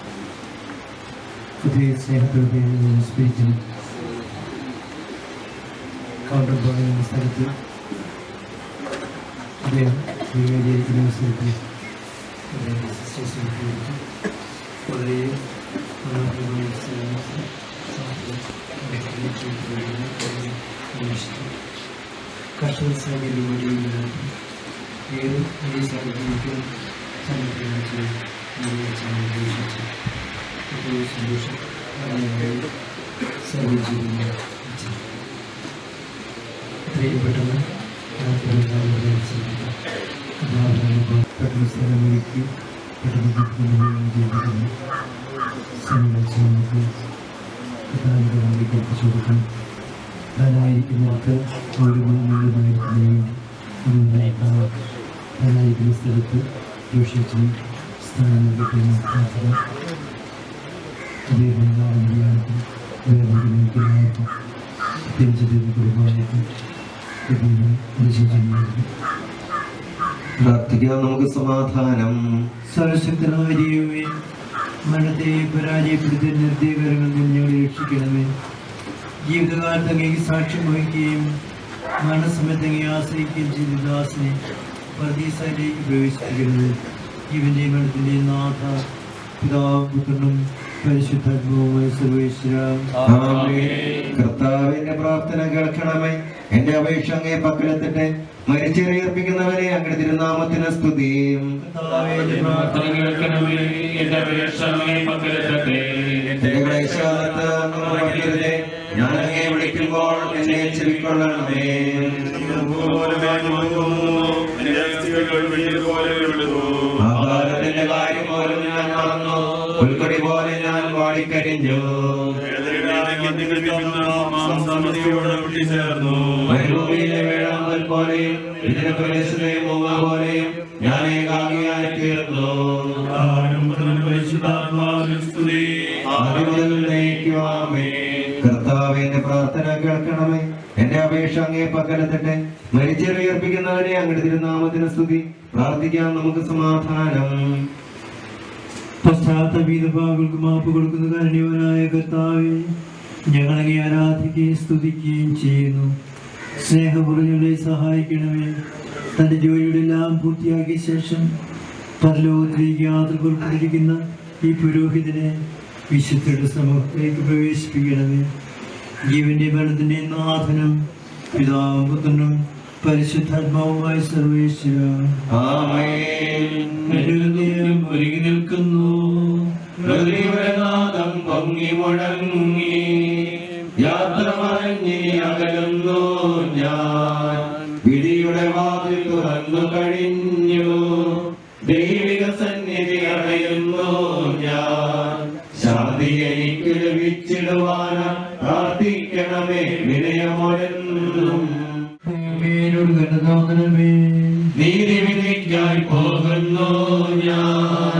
പുതിയ സ്നേഹത്തോടെ സ്പിരിറ്റിന് കൗണ്ടർ പറയുന്ന സ്ഥലത്ത് അദ്ദേഹം സ്വീകരിക്കുന്ന സ്ഥലത്ത് സിസ്റ്റേഴ്സിനെ കുറിച്ച് വളരെ മനോഹരമായ സ്ഥലങ്ങൾ കർഷക സാഹചര്യം വഴിയില്ലാത്ത ഏത് വലിയ സാഹചര്യത്തിലും സമർപ്പണം ചെയ്ത് ഉപയോഗിച്ച് ഏറ്റവും സന്തോഷം സർവജീവിതം എത്രയും പെട്ടെന്ന് പെട്ടെന്ന് സ്ഥലമൊരുക്കി പെട്ടെന്ന് ജീവിക്കുന്നു സ്ഥലങ്ങൾ നമുക്ക് കഥാവിധം എത്തിച്ചു കൊടുക്കണം താനായിരിക്കുന്നവർക്ക് ഒരു മണ്ണിലുമായിരിക്കുന്നതിന് വേണ്ടി അതുകൊണ്ടായിരിക്കണം താനായിരിക്കുന്ന സ്ഥലത്ത് ദൂഷിച്ചും സ്ഥാനം നൽകട്ടെ പ്രാർത്ഥന ദൈവം വേദനയ്ക്കും തിരിച്ചറിയുന്ന കുടുംബമായിരിക്കും പ്രാർത്ഥിക്കാം നമുക്ക് സമാധാനം സർവശക്തനായ ദൈവമേ മരണത്തെ പരാജയപ്പെടുത്തി നിർദ്ദീകരങ്ങളിൽ നിന്ന് ഞങ്ങളെ രക്ഷിക്കണമേ ജീവിതകാലത്ത് അങ്ങേക്ക് സാക്ഷ്യം വഹിക്കുകയും മരണസമയത്ത് അങ്ങേ ആശ്രയിക്കുകയും ചെയ്ത ദാസനെ പർദീസയിലേക്ക് പ്രവേശിപ്പിക്കുന്നത് ജീവന്റെ മരണത്തിന്റെ നാഥ പിതാവ് പുത്രനും പരിശുദ്ധാത്മാവുമായ സർവേശ്വര കർത്താവിന്റെ പ്രാർത്ഥന കേൾക്കണമേ എന്റെ അപേക്ഷ അങ്ങേ പക്കലെത്തട്ടെ മരിച്ചേറിയർപ്പിക്കുന്നവരെ അങ്ങയുടെ തിരുനാമത്തിന് സ്തുതിയും പ്രാർത്ഥന കേൾക്കണമേ എന്റെ അപേക്ഷ അങ്ങേ പക്കലെത്തട്ടെ എന്റെ ക്ലേശകാലത്ത് അങ്ങ് മറക്കരുതേ ഞാൻ അങ്ങേ വിളിക്കുമ്പോൾ എന്നെ ചെവിക്കൊള്ളണമേ ആഹാരത്തിന്റെ കാര്യം പോലും ഞാൻ മറന്നു ഉൾക്കൊടി പോലെ ഞാൻ വാടിക്കരിഞ്ഞു മരുഭൂമിയിലെ വേഴാമ്പൽ പോലെയും ഇതിന് പ്രദേശത്തെ മൂങ്ങ പോലെയും ഞാൻ ഏകാഗിയായി തീർന്നു ആദ്യം മുതൽ നയിക്കുവാമേ കർത്താവിന്റെ പ്രാർത്ഥന കേൾക്കണമേ എന്റെ അപേക്ഷ അങ്ങേ പക്കലെത്തട്ടെ മരിച്ചേറിയർപ്പിക്കുന്നവരെ അങ്ങയുടെ തിരുനാമത്തിന് സ്തുതി പ്രാർത്ഥിക്കാം നമുക്ക് സമാധാനം പശ്ചാത്തലീതഭാഗങ്ങൾക്ക് മാപ്പ് കൊടുക്കുന്ന കാരണീയവനായ കർത്താവെ ഞങ്ങളെ ആരാധിക്കുകയും സ്തുതിക്കുകയും ചെയ്യുന്നു സ്നേഹപുറങ്ങളെ സഹായിക്കണമേ തൻ്റെ ജോലിയുടെ എല്ലാം പൂർത്തിയാക്കിയ ശേഷം പരലോകത്തിലേക്ക് യാത്ര പുറപ്പെട്ടിരിക്കുന്ന ഈ പുരോഹിതനെ വിശുദ്ധയുടെ സമൂഹത്തിലേക്ക് പ്രവേശിപ്പിക്കണമേ ജീവന്റെ മരണത്തിന്റെ നാഥനും പിതാവും പുത്രനും പരിശുദ്ധാത്മാവുമായ സർവേശ്വര എന്റെ ഹൃദയം ഒരുങ്ങി നിൽക്കുന്നു ഹൃദയനാദം പൊങ്ങി മുഴങ്ങി യാത്ര മറഞ്ഞിനി അകലുന്നു ഞാൻ വിധിയുടെ വാതിൽ തുറന്നു കഴിഞ്ഞു ദൈവിക സന്നിധി അടയുന്നു ഞാൻ ശാന്തി എനിക്ക് ലഭിച്ചിടുവാന പ്രാർത്ഥിക്കണമേ വിനയമൊരെന്നും ഭൂമിയിലോട് കരുതാതനമേ നീതിവിധിക്കായി പോകുന്നു ഞാൻ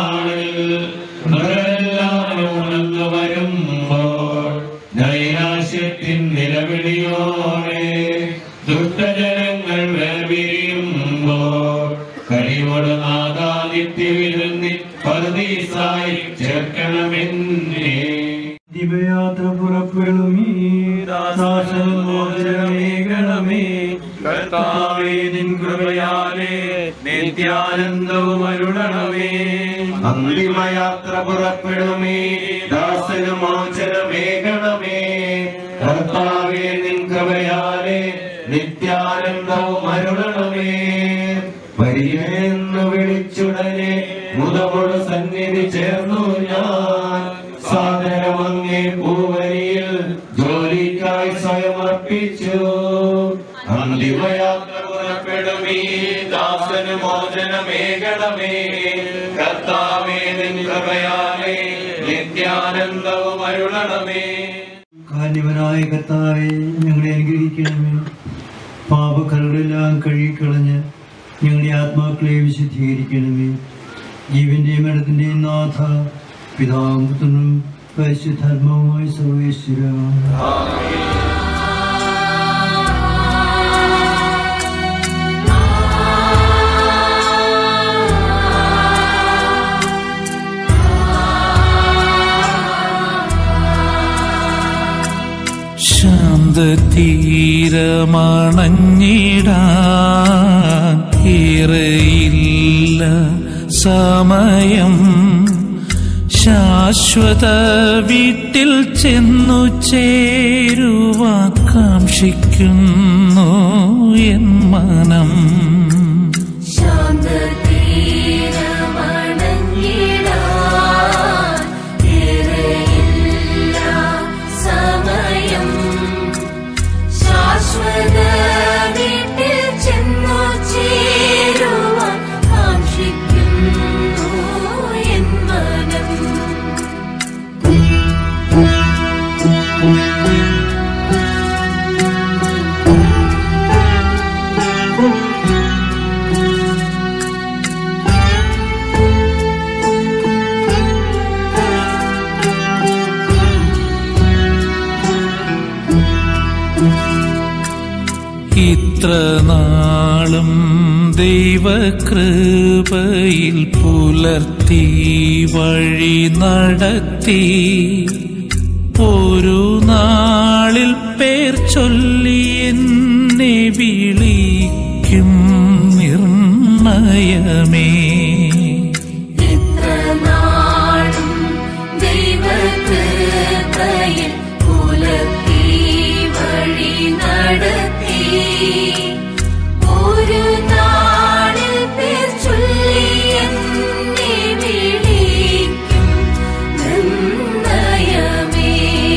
നാളിൽ മൃഗെല്ലാവരും ഉണർന്നു വരുമ്പോൾ നൈരാശ്യത്തിൻ നിലവിളിയോടെ ദുഷ്ടജനങ്ങൾ വേർപിരിയുമ്പോൾ കഴിവോട് നാദാദിത്യവിരുന്നി പരദീസായി ചേർക്കണമെന്നേ ദിവയാത്ര പുറപ്പെടുമീ ദാസൻ മോചനമേകണമേ കർത്താവേ നിൻ കൃപയാലേ നിത്യാനന്ദവും അരുളണമേ അന്തിമയാത്ര പുറപ്പെടുമേ ദാസന് മോചനമേകണമേ കർത്താവേ നിൻ കൃപയാലേ നിത്യാനന്ദവും അരുളണമേ പരിയെന്ന് വിളിച്ചുടനെ മുതമോട് സന്നിധി ചേർന്നു ഞാൻ സാദരമങ്ങേ പൂവരിയിൽ ജോലിക്കായി സ്വയം അർപ്പിച്ചു അന്തിമയാത്ര പുറപ്പെടുമീ ദാസന് മോചനമേകണമേ കർത്താവേ നിൻ കൃപയാലേ നിത്യാനന്ദവും അരുളണമേ കാന്യവനായ കർത്താവെ ഞങ്ങളെ അനുഗ്രഹിക്കണമേ പാപക്കറുകളെല്ലാം കഴുകിക്കളഞ്ഞ് ഞങ്ങളുടെ ആത്മാക്കളെ വിശുദ്ധീകരിക്കണമേ ജീവന്റെയും മരണത്തിന്റെയും നാഥ പിതാവും പുത്രനും പരിശുദ്ധർമ്മവുമായ സർവേശ്വര ശാന്തതീരമണഞ്ഞിടാൻ ഏറെയില്ല സമയം ശാശ്വത വീട്ടിൽ ചെന്നു ചേരുവാൻ കാക്ഷിക്കുന്നു എൻ മനം ശാന്തതീരമണഞ്ഞിടാൻ ഏറെയില്ല സമയം ശാശ്വത വീട്ടിൽ ചെന്നു ചേരുവാൻ കാക്ഷിക്കുന്നു എൻ മനം ഇത്ര നാളും ദൈവകൃപയിൽ പുലർത്തി വഴി നടത്തി ഒരു നാളിൽ പേർ ചൊല്ലി എന്നെ വിളിക്കും നിർണയമേ ഇത്ര നാളും ദൈവകൃപയിൽ പുലർത്തി വഴി നടത്തി ഒരു നാളിൽ പേർ ചൊല്ലി എന്നെ വിളിക്കും നിർണയമേ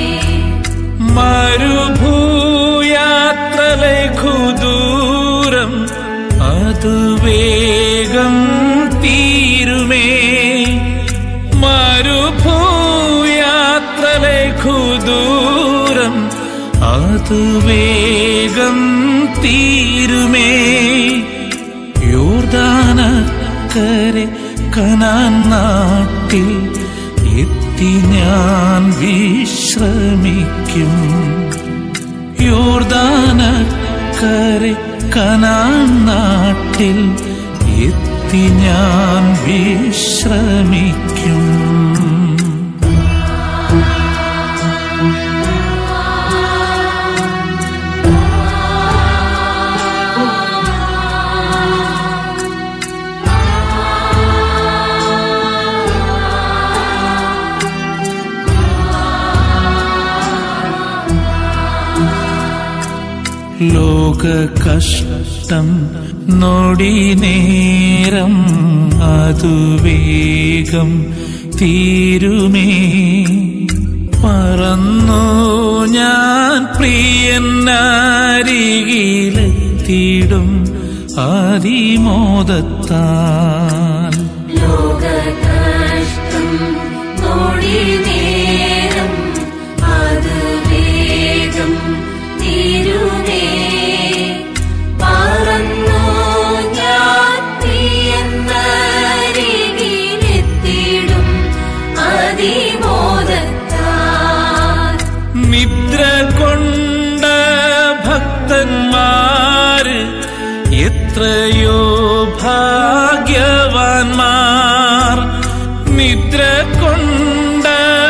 മരുഭൂയാത്ര ലഘുദൂരം അതു വേഗം തീരുമേ മരുഭൂയാത്ര ലഘുദൂരം അതു വേഗം തീരുമേ യോർദാനക്കരെ കനാൻ നാട്ടിൽ എത്തി ഞാൻ വിശ്രമിക്കും യോർദാനക്കരെ കനാൻ നാട്ടിൽ എത്തി ഞാൻ വിശ്രമിക്കും ലോക കഷ്ടം നൊടി നേരം അതു വേഗം തീരുമേ പറന്നു ഞാൻ പ്രിയനാരികിലെത്തിടും അതിമോദത്താൽ ലോകകഷ്ടം നോടി നേരം അത് വേഗം തീരുമേ പറന്നു ഞാൻ പ്രിയന്നരികിലെത്തിടും എത്രയോ ഭാഗ്യവാന്മാർ നിദ്ര കൊണ്ട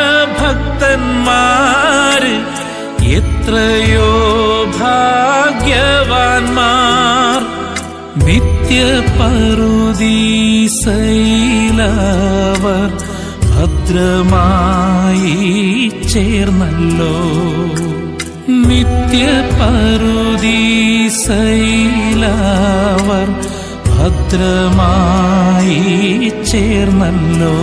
ഭക്തന്മാര് എത്രയോ ഭാഗ്യവാന്മാർ നിത്യപറുദീസൈലവർ ഭദ്രമായി ചേർന്നല്ലോ നിത്യപറുദീസൈലവർ ഭദ്രമായി ചേർന്നല്ലോ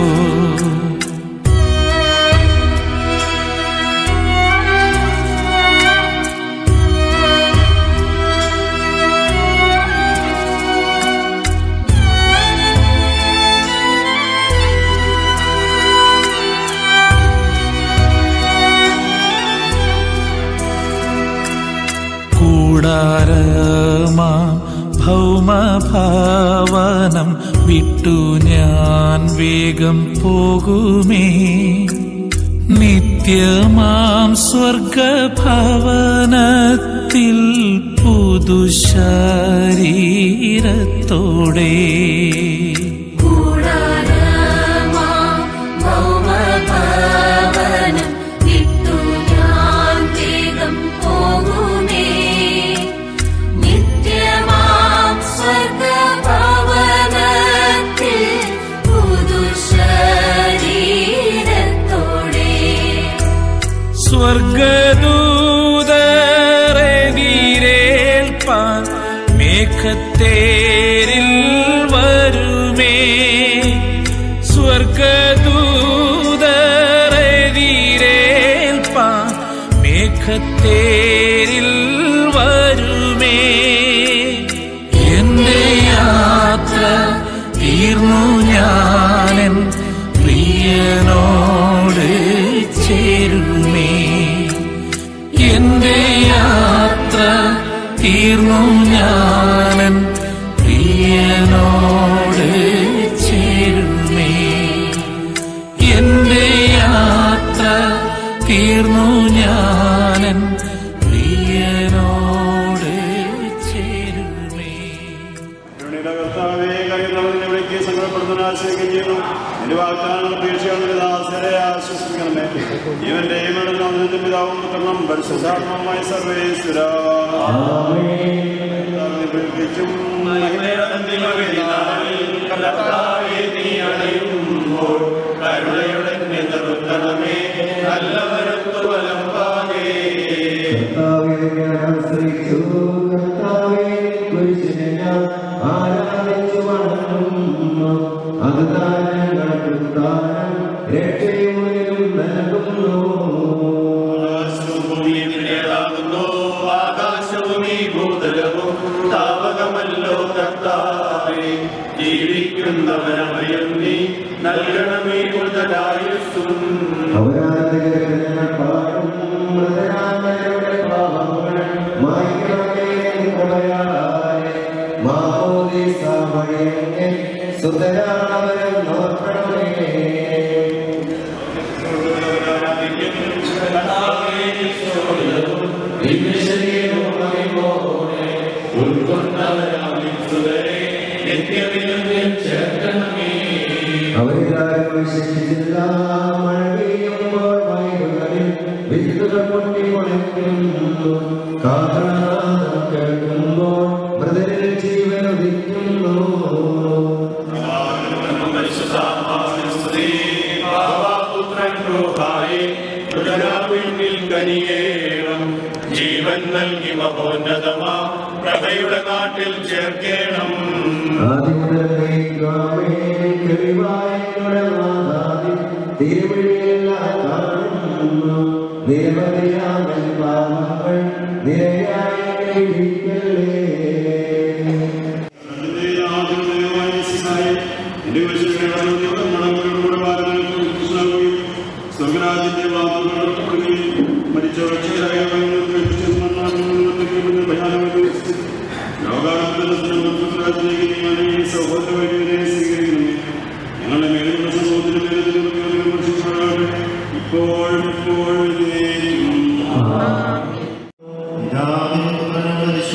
കൂടാരമാ ഭൗമഭാവനം വിട്ടു ഞാൻ വേഗം പോകുമേ നിത്യമാം സ്വർഗഭവനത്തിൽ പുതുശരീരത്തോടെ കൂടാരമാ ഭൗമഭവനം വിട്ടു ഞാൻ വേഗം പോകുമേ നിത്യമാം സ്വർഗഭവനത്തിൽ പുതുശരീരത്തോടെ സ്വർഗദൂതരെതിരേൽപ്പാൻ മേഘത്തേരിൽ വരുമേ സ്വർഗദൂതരെതിരേൽപ്പാൻ മേഘത്തേരിൽ വരുമേ എന്റെ യാത്ര തീർന്നു ഞാനൻ പ്രിയനോട് ചേരുമേ എന്റെ യാത്ര തീർന്നു ഞാനൻ പ്രിയനോട് ചേരുമേ എന്റെ യാത്ര തീർന്നു ഞാനൻ പ്രിയനോട് ചേരുമേ കരുണയുടെ കർത്താവേ കഴിയുന്നവരിനെ വിളിക്ക് സങ്കടപ്പെടുന്നതിനെ ആശ്രയിക്കുകയും ചെയ്യുന്നു എന്റെ വാഗ്ദാനം പ്രതീക്ഷകളുടെ ദാസരെ ആശ്വസിക്കണമേ ഇവന്റെ ഇവരുടെ പിതാവും പുത്രനും പരിശുദ്ധാത്മമായ സർവേശ്വര പ്രത്യേകിച്ചും മഹിമയുടെ അന്തിമവേദിനാളിൽ കർത്താവേ നീ അണയുമ്പോൾ കരുണയുടെ നിർത്തണമേ നല്ലവരത്തു വലമ്പാകേ കർത്താവേ ഞാൻ ആശ്രയിച്ചു കർത്താവേ കുരിശിനെ ഞാൻ ആരാധിച്ചു വണങ്ങുന്നു അത് താൻ ഞങ്ങൾക്ക് ദാനം രക്ഷയും മുഴുവനും നൽകുന്നു ഭൂമിയിലാകുന്നു ആകാശവും ഈ ഭൂതലവും താവകമല്ലോ കർത്താവേ ജീവിക്കുന്നവനഭയം നീ നൽകണമേ മുതലായുസ്സും അവരാധകർക്ക് ഞങ്ങൾ പാടും മൃതരാമരുടെ പാപങ്ങൾ മായ്ക്കണമേ കൃപയാലെ മാമോദീസ വഴിയെന്നെ സുതരാണവരും നോക്കണമേ അവരിലാരും വിശേഷിച്ചില്ല മഴ പെയ്യുമ്പോൾ വയലുകളിൽ വിത്തുകൾ പൊട്ടി മുളയ്ക്കുന്നു കാഹളനാദം കേൾക്കുമ്പോൾ മൃതരിൽ ജീവൻ ഉദിക്കുന്നു ജീവൻ നൽകി മഹോന്നതമാ പ്രഭയുടെ നാട്ടിൽ ചേർക്കേണം നിരവധിയാമൽ പാപങ്ങൾ നിരയായി ഇരിക്കലേ സ്വർഗരാജ്യത്തെ വാക്കുകളപ്പെടുകയും മരിച്ചവക്ഷരായ ലോകാനത്തിലേക്ക് സഹോദര വൈദ്യുതിനെ സ്വീകരിക്കണമേ ഞങ്ങളുടെ മേലുള്ള സമൂഹത്തിന്റെ മേലെ ഇപ്പോഴും ഇപ്പോഴും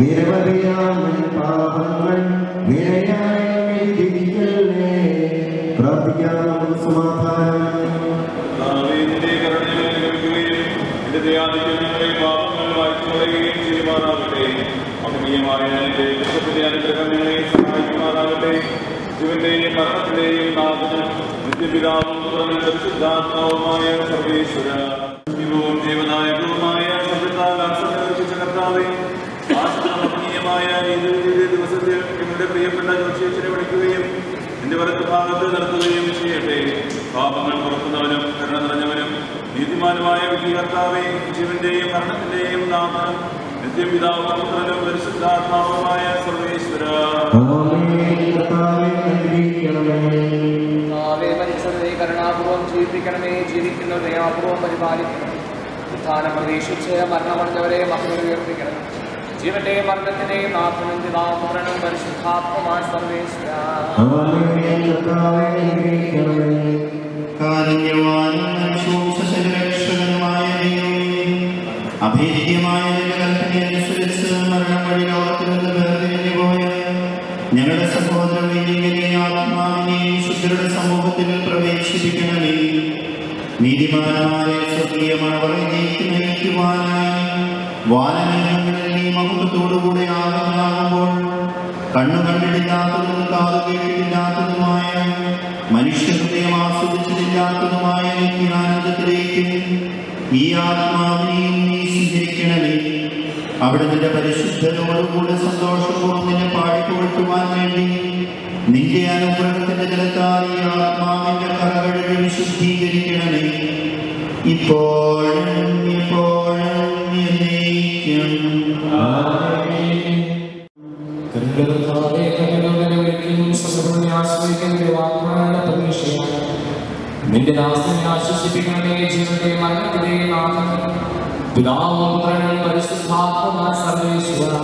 നിരവധിയാം പാപങ്ങൾ നിരയായി വിധിക്കല്ലേ പ്രാർത്ഥിക്കാം നമുക്ക് സമാധാനം നിന്റെ കരുണയെ ലഭിക്കുകയും നിന്റെ ദയാദിത്യം ഞങ്ങളെ പാപങ്ങൾ വായിച്ചു കളയുകയും ചെയ്യുമാറാകട്ടെ മഹനീയമായ നിന്റെ ദുഃഖത്തിന്റെ അനുഗ്രഹം ഞങ്ങളെ സഹായിക്കുമാറാകട്ടെ ജീവന്റെയും മരണത്തിന്റെയും നാഥനും നിത്യപിതാവും പുത്രനും പരിശുദ്ധാത്മാവുമായ സർവേശ്വര ജീവവും ജീവനായകവുമായ സത്യത്താകാശ കർത്താവെ ആശ്രമീയമായ നീതിയുടെ ദിവസത്തിൽ നിങ്ങളുടെ പ്രിയപ്പെട്ട ജോഷിയച്ചനെ വിളിക്കുകയും നിന്റെ വലത്ത് ഭാഗത്ത് നിർത്തുകയും ചെയ്യട്ടെ പാപങ്ങൾ പുറത്തുന്നവനും കരുണ നിറഞ്ഞവനും നീതിമാനുമായ വിധികർത്താവെ ജീവന്റെയും മരണത്തിന്റെയും നാമനും നിത്യപിതാവും പുത്രനും പരിശുദ്ധാത്മാവുമായ സർവേശ്വര കർത്താവേ, മരിച്ചവരെ കരുണാപൂർവം ജീവിപ്പിക്കണമേ ജീവിക്കുന്ന ദയാപൂർവം പരിപാലിക്കണം ഉത്ഥാനം പ്രതീക്ഷിച്ച് മരണമടഞ്ഞവരെ മക്കൾ ഉയർപ്പിക്കണം ജീവന്റെയും മരണത്തിന്റെയും നാഥനും പിതാപുത്രനും പരിശുദ്ധാത്മമായ സർവേശ്വര അഭേദ്യമായ നിന്റെ കൽപ്പനയനുസരിച്ച് മരണം വഴി ലോകത്തിൽ നിന്ന് വേർതിരിഞ്ഞു പോയ ഞങ്ങളുടെ സഹോദര വൈദികനെ ആത്മാവിനെയും ശുദ്ധരുടെ സമൂഹത്തിൽ പ്രവേശിപ്പിക്കണമേ നീതിമാനായ സ്വർഗീയ മഴവറയിലേക്ക് നയിക്കുവാനായി വാനമേഘങ്ങളിൽ നീ മഹത്വത്തോടുകൂടെ ആകുമ്പോൾ കണ്ണു കണ്ടിട്ടില്ലാത്തതും കാതു കേട്ടിട്ടില്ലാത്തതുമായ മനുഷ്യഹൃദയം ആസ്വദിച്ചിട്ടില്ലാത്തതുമായ നിന്റെ ആനന്ദത്തിലേക്ക് ഈ ആത്മാവിനെയും നീ സ്വീകരിക്കണമേ അവിടെ നിന്റെ പരിശുദ്ധരോടുകൂടെ സന്തോഷപൂർവ്വം നിന്നെ പാടിക്കൊടുക്കുവാൻ വേണ്ടി നിന്റെ അനുഗ്രഹത്തിന്റെ ജലത്താൽ ഈ ആത്മാവിന്റെ കറകഴുകി വിശുദ്ധീകരിക്കണമേ ഇപ്പോഴും എപ്പോഴും എന്നേക്കും കരുണകർത്താവേ, കരുണയുടെ ഒരിക്കലും സ്വന്തം ആശ്രയിക്കുന്ന വാഗ്ദാന പ്രതീക്ഷയാണ്. നിന്റെ ദാസനെ ആശ്വസിപ്പിക്കണമേ ജീവന്റെ മരണത്തിലെ നാഥൻ പിതാവും പുത്രനും പരിശുദ്ധാത്മമായ സർവേശ്വര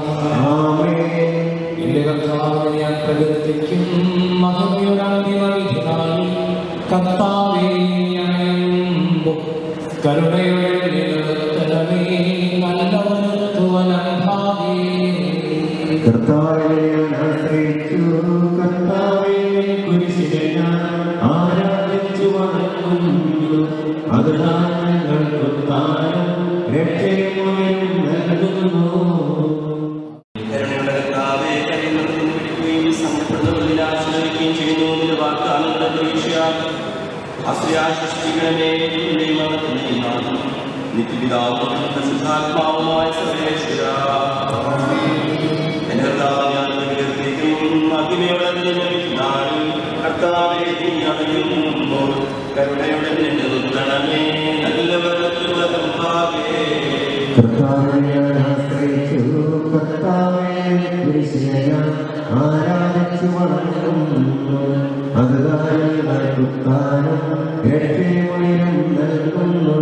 എന്റെ കർത്താവിനെ ഞാൻ പ്രകീർത്തിക്കും മഹനയുടെ അന്തിമവിധിനായി കർത്താവേ അണയുമ്പോൾ കരുണയുടെ നിലനിർത്തണമേ നല്ലവനത്തുവനഭാവേ കർത്താവിനെ ഞാൻ ആശ്രയിച്ചു കർത്താവെ കുരിശിനെ ഞാൻ ആരാധിച്ചു വണങ്ങുന്നു അതിനാൽ ഞങ്ങൾക്ക് താനും രക്ഷയും നൽകുന്നു കരുണയുടെ കർത്താവേ, കരുണയിൽ നിന്ന് വിളിക്കുകയും സങ്കടപ്പെടുന്നവരിൽ ആശ്രയിക്കുകയും ചെയ്യുന്നു നിന്റെ വാഗ്ദാനങ്ങളുടെ പ്രതീക്ഷയാൽ ആശ്രയാശ്വസിക്കണമേ നിന്റെ മരണത്തിന്റെയും നാഥൻ, നിത്യപിതാവും പരിശുദ്ധാത്മാവുമായ സർവേശ്വര എന്റെ കർത്താവ് ഞാൻ പ്രകീർത്തിക്കും അഗ്നിയുടെ നാളിൽ കർത്താവെ നീ അണയുമ്പോൾ കരുണയുടെ നിലനിർത്തണമേ നല്ലവരത്തുള്ള ഭാവേ കർത്താവിനെ ഞാൻ ആശ്രയിച്ചു കർത്താവെ കുരിശിനെ ഞാൻ ആരാധിച്ചു വണങ്ങുന്നു അതിനാൽ ഞങ്ങൾക്ക് താനും രക്ഷയും നൽകുന്നു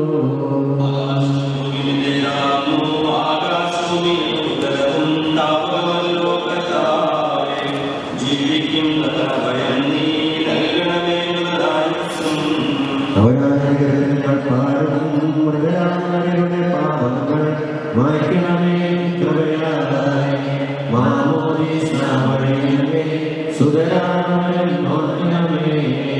അവരാനുഗ്രഹങ്ങൾ പാടും മൃഗരാമരുടെ പാപങ്ങൾ മായ്ക്കണമേ കൃപയായി മാമോദീസാവഴിയേ സുതരാമൻ നോക്കണമേ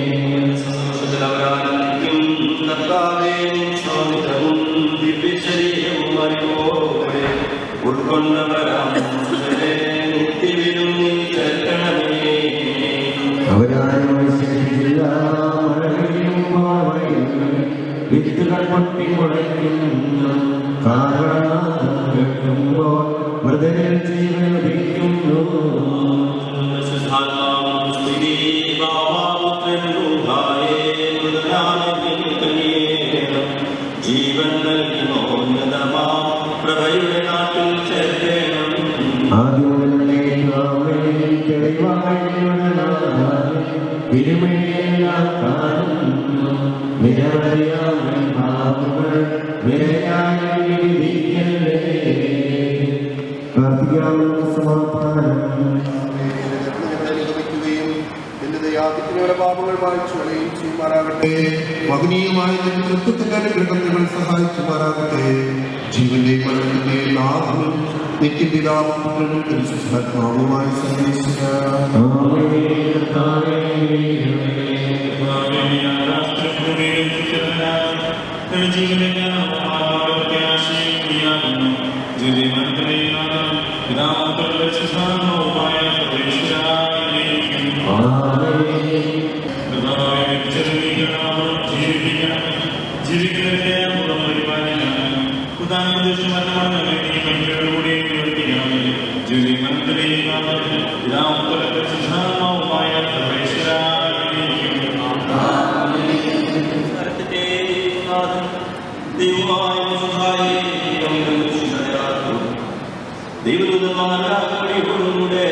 അവരാരും വിശേഷിച്ചില്ല മഴവിലും മാവയിലും വിത്തുകൾ പൊട്ടി മുളയ്ക്കുന്നു കാരണനാഥം കേൾക്കുമ്പോൾ മൃതരിൽ ജീവൻ ലഭിക്കുന്നു ജീവൻ നൽകി മോന്നതമാ പ്രഭയുടെ നാട്ടിൽ ചേർക്കണം ഇരുമയെല്ലാം കാണുന്നു നിരവധിയാമൻ പാപങ്ങൾ നിരയായി വിധിക്കല്ലേ പ്രാർത്ഥിക്കാവുന്ന സമാധാനം യാതിക്കുന്നവരുടെ പാപങ്ങൾ വായിച്ചു കളയും ചെയ്യുമാറാകട്ടെ മഹനീയമായ നിന്റെ തത്വത്തിന്റെ അനുഗ്രഹം നിങ്ങൾ സഹായിച്ചുമാറാകട്ടെ ജീവന്റെ മരണത്തിന്റെ നാഥനും നിത്യപിതാവും പുത്രനും പരിശുദ്ധാത്മാവുമായി ദൈവദൂതന്മാരുടെ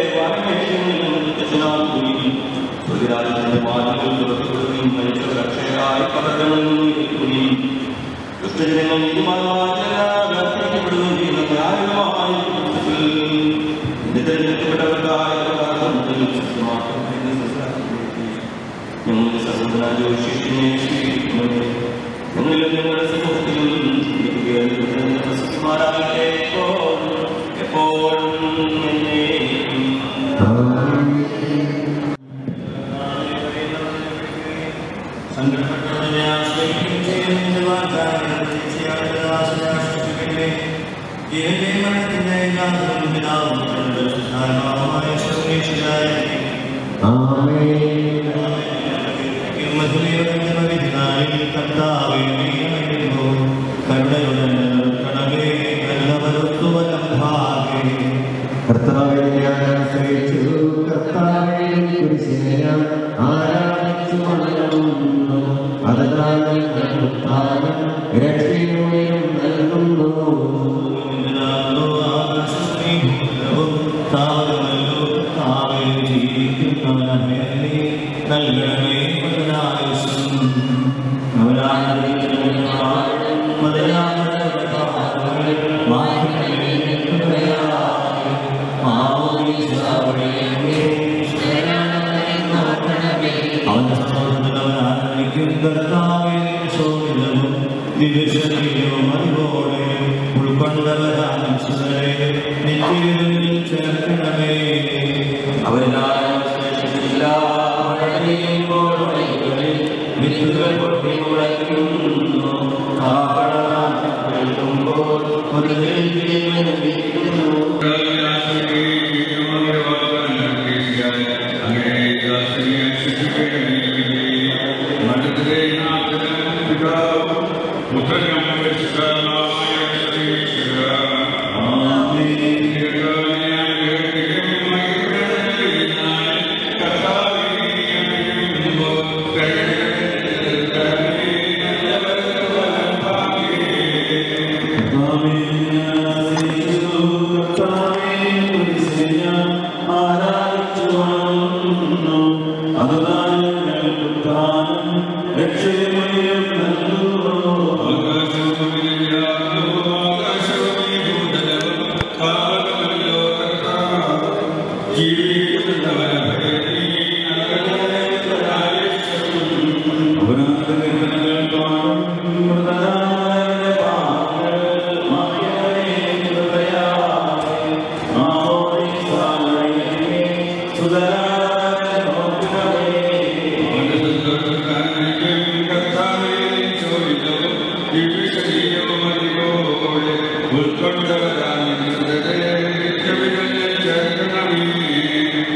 സ്വർഗരാജ്യത്തിന്റെ വാതിലുകൾ തുറക്കപ്പെടുകയും മരിച്ച രക്ഷയായി കടകളുകയും ദുഷ്ടജനങ്ങൾ നീതിമാന്മാർക്കപ്പെടുകയും ചെയ്യുന്ന ന്യായമായ എന്റെ തിരഞ്ഞെടുക്കപ്പെട്ടവർക്കായ ഞങ്ങളുടെ സഹോദര ജോഷിഷിനെ സ്വീകരിക്കുന്നത് ഞങ്ങളിലും ഞങ്ങളുടെ സമൂഹത്തിലും പ്രസിദ്ധമാരാകട്ടെ എപ്പോഴും എന്നേക്കും സങ്കടപ്പെട്ടവനെ ആശ്രയിക്കുകയും ചെയ്യുന്നതിന്റെ വാഗ്ദാനം തീർച്ചയായും ആശ്രയിക്കട്ടെ ഇതിന്റെ മരണത്തിന്റെ കാലത്തും പിതാവും പരിശുദ്ധാത്മാവുമായ സർവേശ്വരായിരിക്കും കർത്താവെ ഞാൻ ആശ്രയിച്ചു കർത്താവെ കുരിശിനെ ഞാൻ ആരാധിച്ചു വണങ്ങുന്നു അതിനാൽ കർത്താവ് രക്ഷയും നൽകുന്നു ദിവസത്തിലും അതുപോലെ ഉൾക്കൊണ്ടവരാണ് നിത്യത്തിൽ ചേർക്കണമേ അവരെല്ലാവരും വിത്തുകൾ പൊട്ടി മുളയ്ക്കുന്നു ഉൾക്കൊണ്ടവരാണ്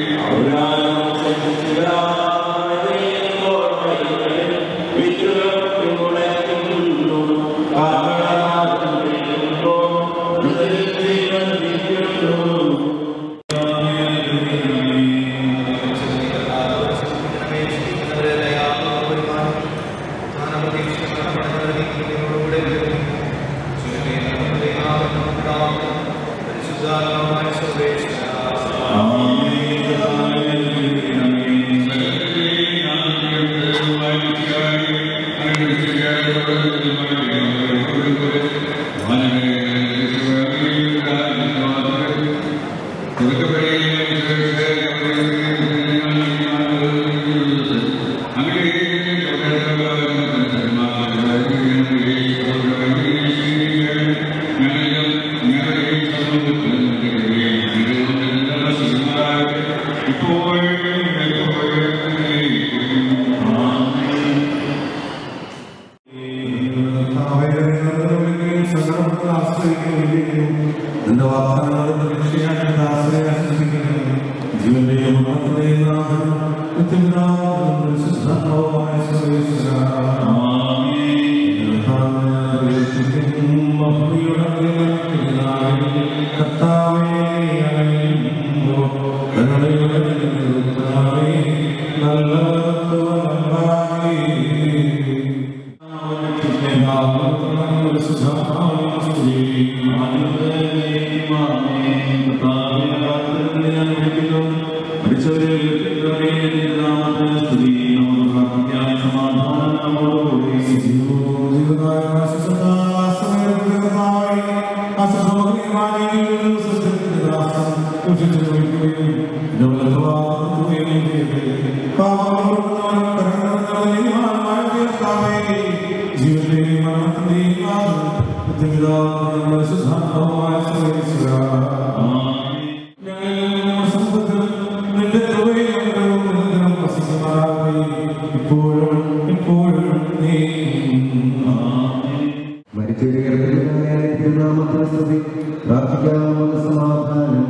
നിന്റെ വാഗ്ദാനങ്ങളുടെ പ്രതീക്ഷയാണ് ദാസരെ ആശ്രയിക്കുന്നത് ജീവന്റെയും മരണത്തിന്റെയും നാഥനും നിത്യപിതാവും പരിശുദ്ധാത്മാവുമായ സർവേശ്വരാ. കർത്താവേ അങ്ങയുമ്പോ കരുണയുടെ കർത്താവേ ഇപ്പോഴും ഇപ്പോഴും നീ തിരുനാമത്തിന് സ്തുതി പ്രാർത്ഥിക്കാവുന്ന സമാധാനം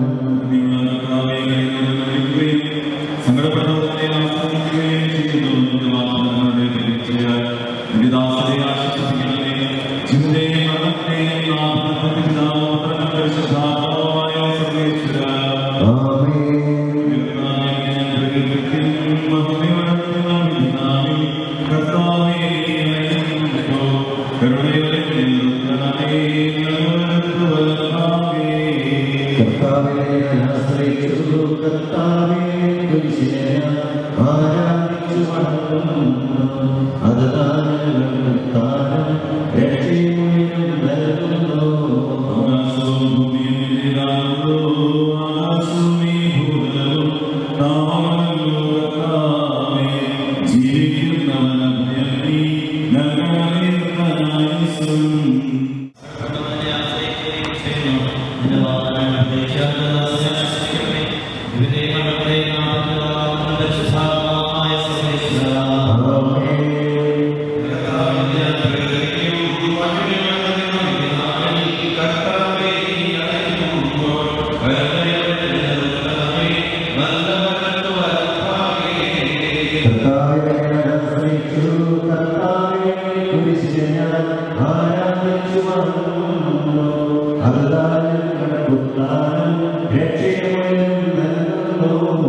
കർത്താവേ ആശ്രയിച്ചു കർത്താവേ കുരിശിനെ ആരാധിച്ചു വണങ്ങുന്നു അത് താനും താനും രക്ഷയും നൽകുന്നു കർത്താവേ ആശ്രയിച്ചു കർത്താവേ കുരിശിനെ ആരാധിച്ചു വണങ്ങുന്നു അത് താനും കടക്കുത്താനും രക്ഷയും നൽകുന്നു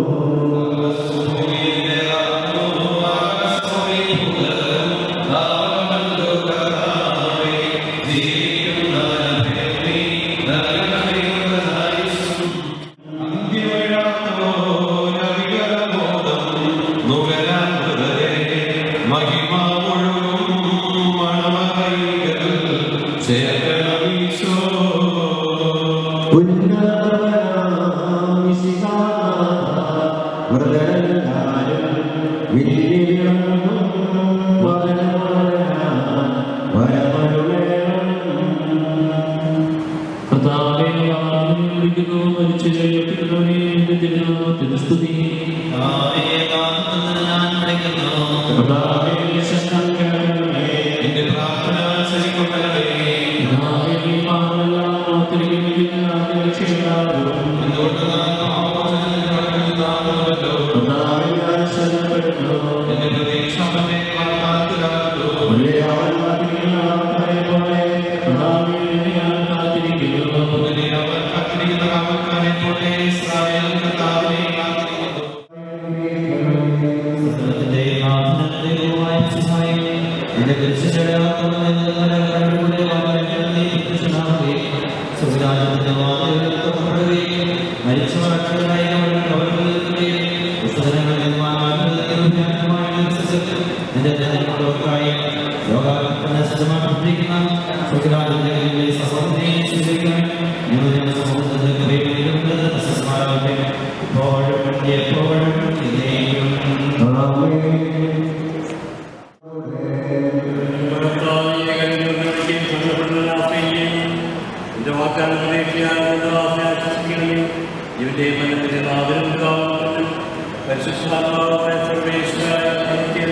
കർത്താവേ ആരാധന വിളിക്കുന്നു മരിച്ചു ജയിപ്പിക്കുന്നവനെ എന്റെ തിരുനാമത്തിന് സ്തുതി കർത്താവേ ശരണം കേൾക്കണമേ എന്റെ പ്രാർത്ഥന അനുസരിക്കണമേ കർത്താവേ നീ പാപമെല്ലാം ഓർത്തിരിക്കുന്ന വിധിനാഥ രക്ഷയുണ്ടാകും കർത്താവേ ഞാൻ ശരണപ്പെടുന്നു എന്റെ പ്രതീക്ഷ അവനെ കാത്തുകാത്തു അവൻ കാത്തിരിക്കുന്ന ആൾക്കാരെ പോലെ കർത്താവേ നിന്നെ ഞാൻ കാത്തിരിക്കുന്നു അവൻ കാത്തിരിക്കുന്ന ആൾക്കാരെ പോലെ ഇസ്രായേൽ കർത്താവിനെ ഇവന്റെ മനത്തിന്റെ നാവിനും പരിശുദ്ധാത്മാവായ സർവേശ്വരായ നിത്യം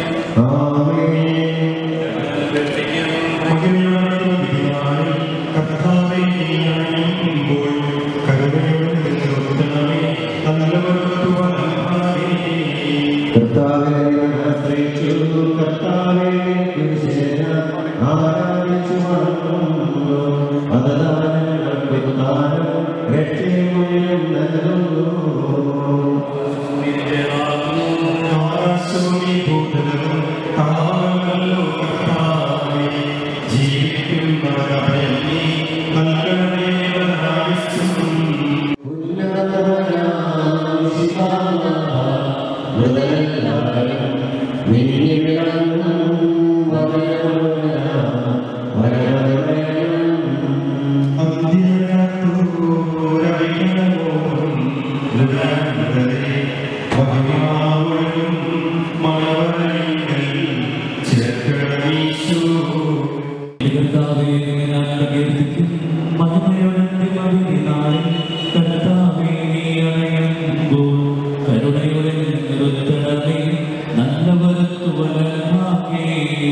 കർത്താവേ, ഞാൻ പ്രകീർത്തിക്കും. മഹിമയോടെ മതിനായി കർത്താവേ, നീ അണയുമ്പോൾ കരുണയോടെ നിരുത്തണമേ, നല്ലവരത്തു വലഭാഗേ.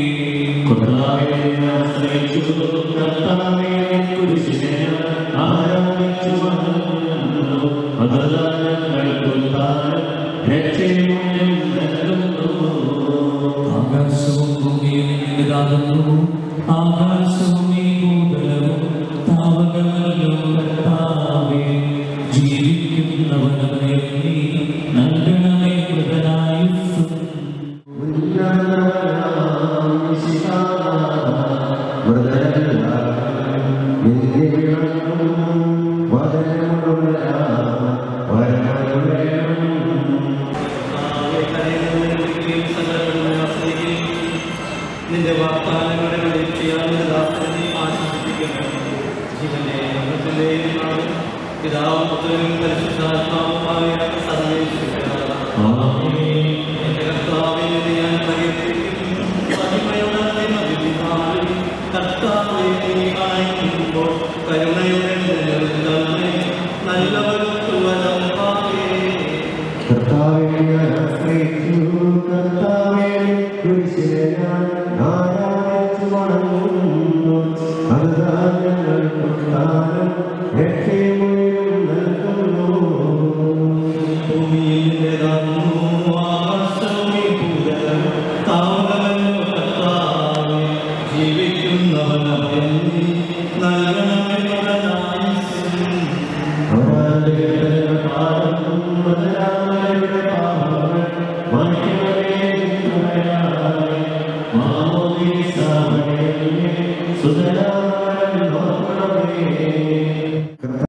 ആകാശവും ഭൂമിയും നിന്റേതാകുന്നു. ആകാശവും ഈ ഭൂതലവും താവകങ്ങളും കർത്താവേ. ജീവിക്കുന്നവനവനെ നീ നൽകണമേ മൃതനായുസ്സും. നിന്റെ വാഗ്ദാനങ്ങളുടെ പ്രതീക്ഷയാൽ ദാസനെ ആശ്വസിപ്പിക്കുന്നു ജീവന്റെ മൃഗത്തിന്റെയും നാളും പിതാവും പുത്രനും പരിശുദ്ധാത്മാവും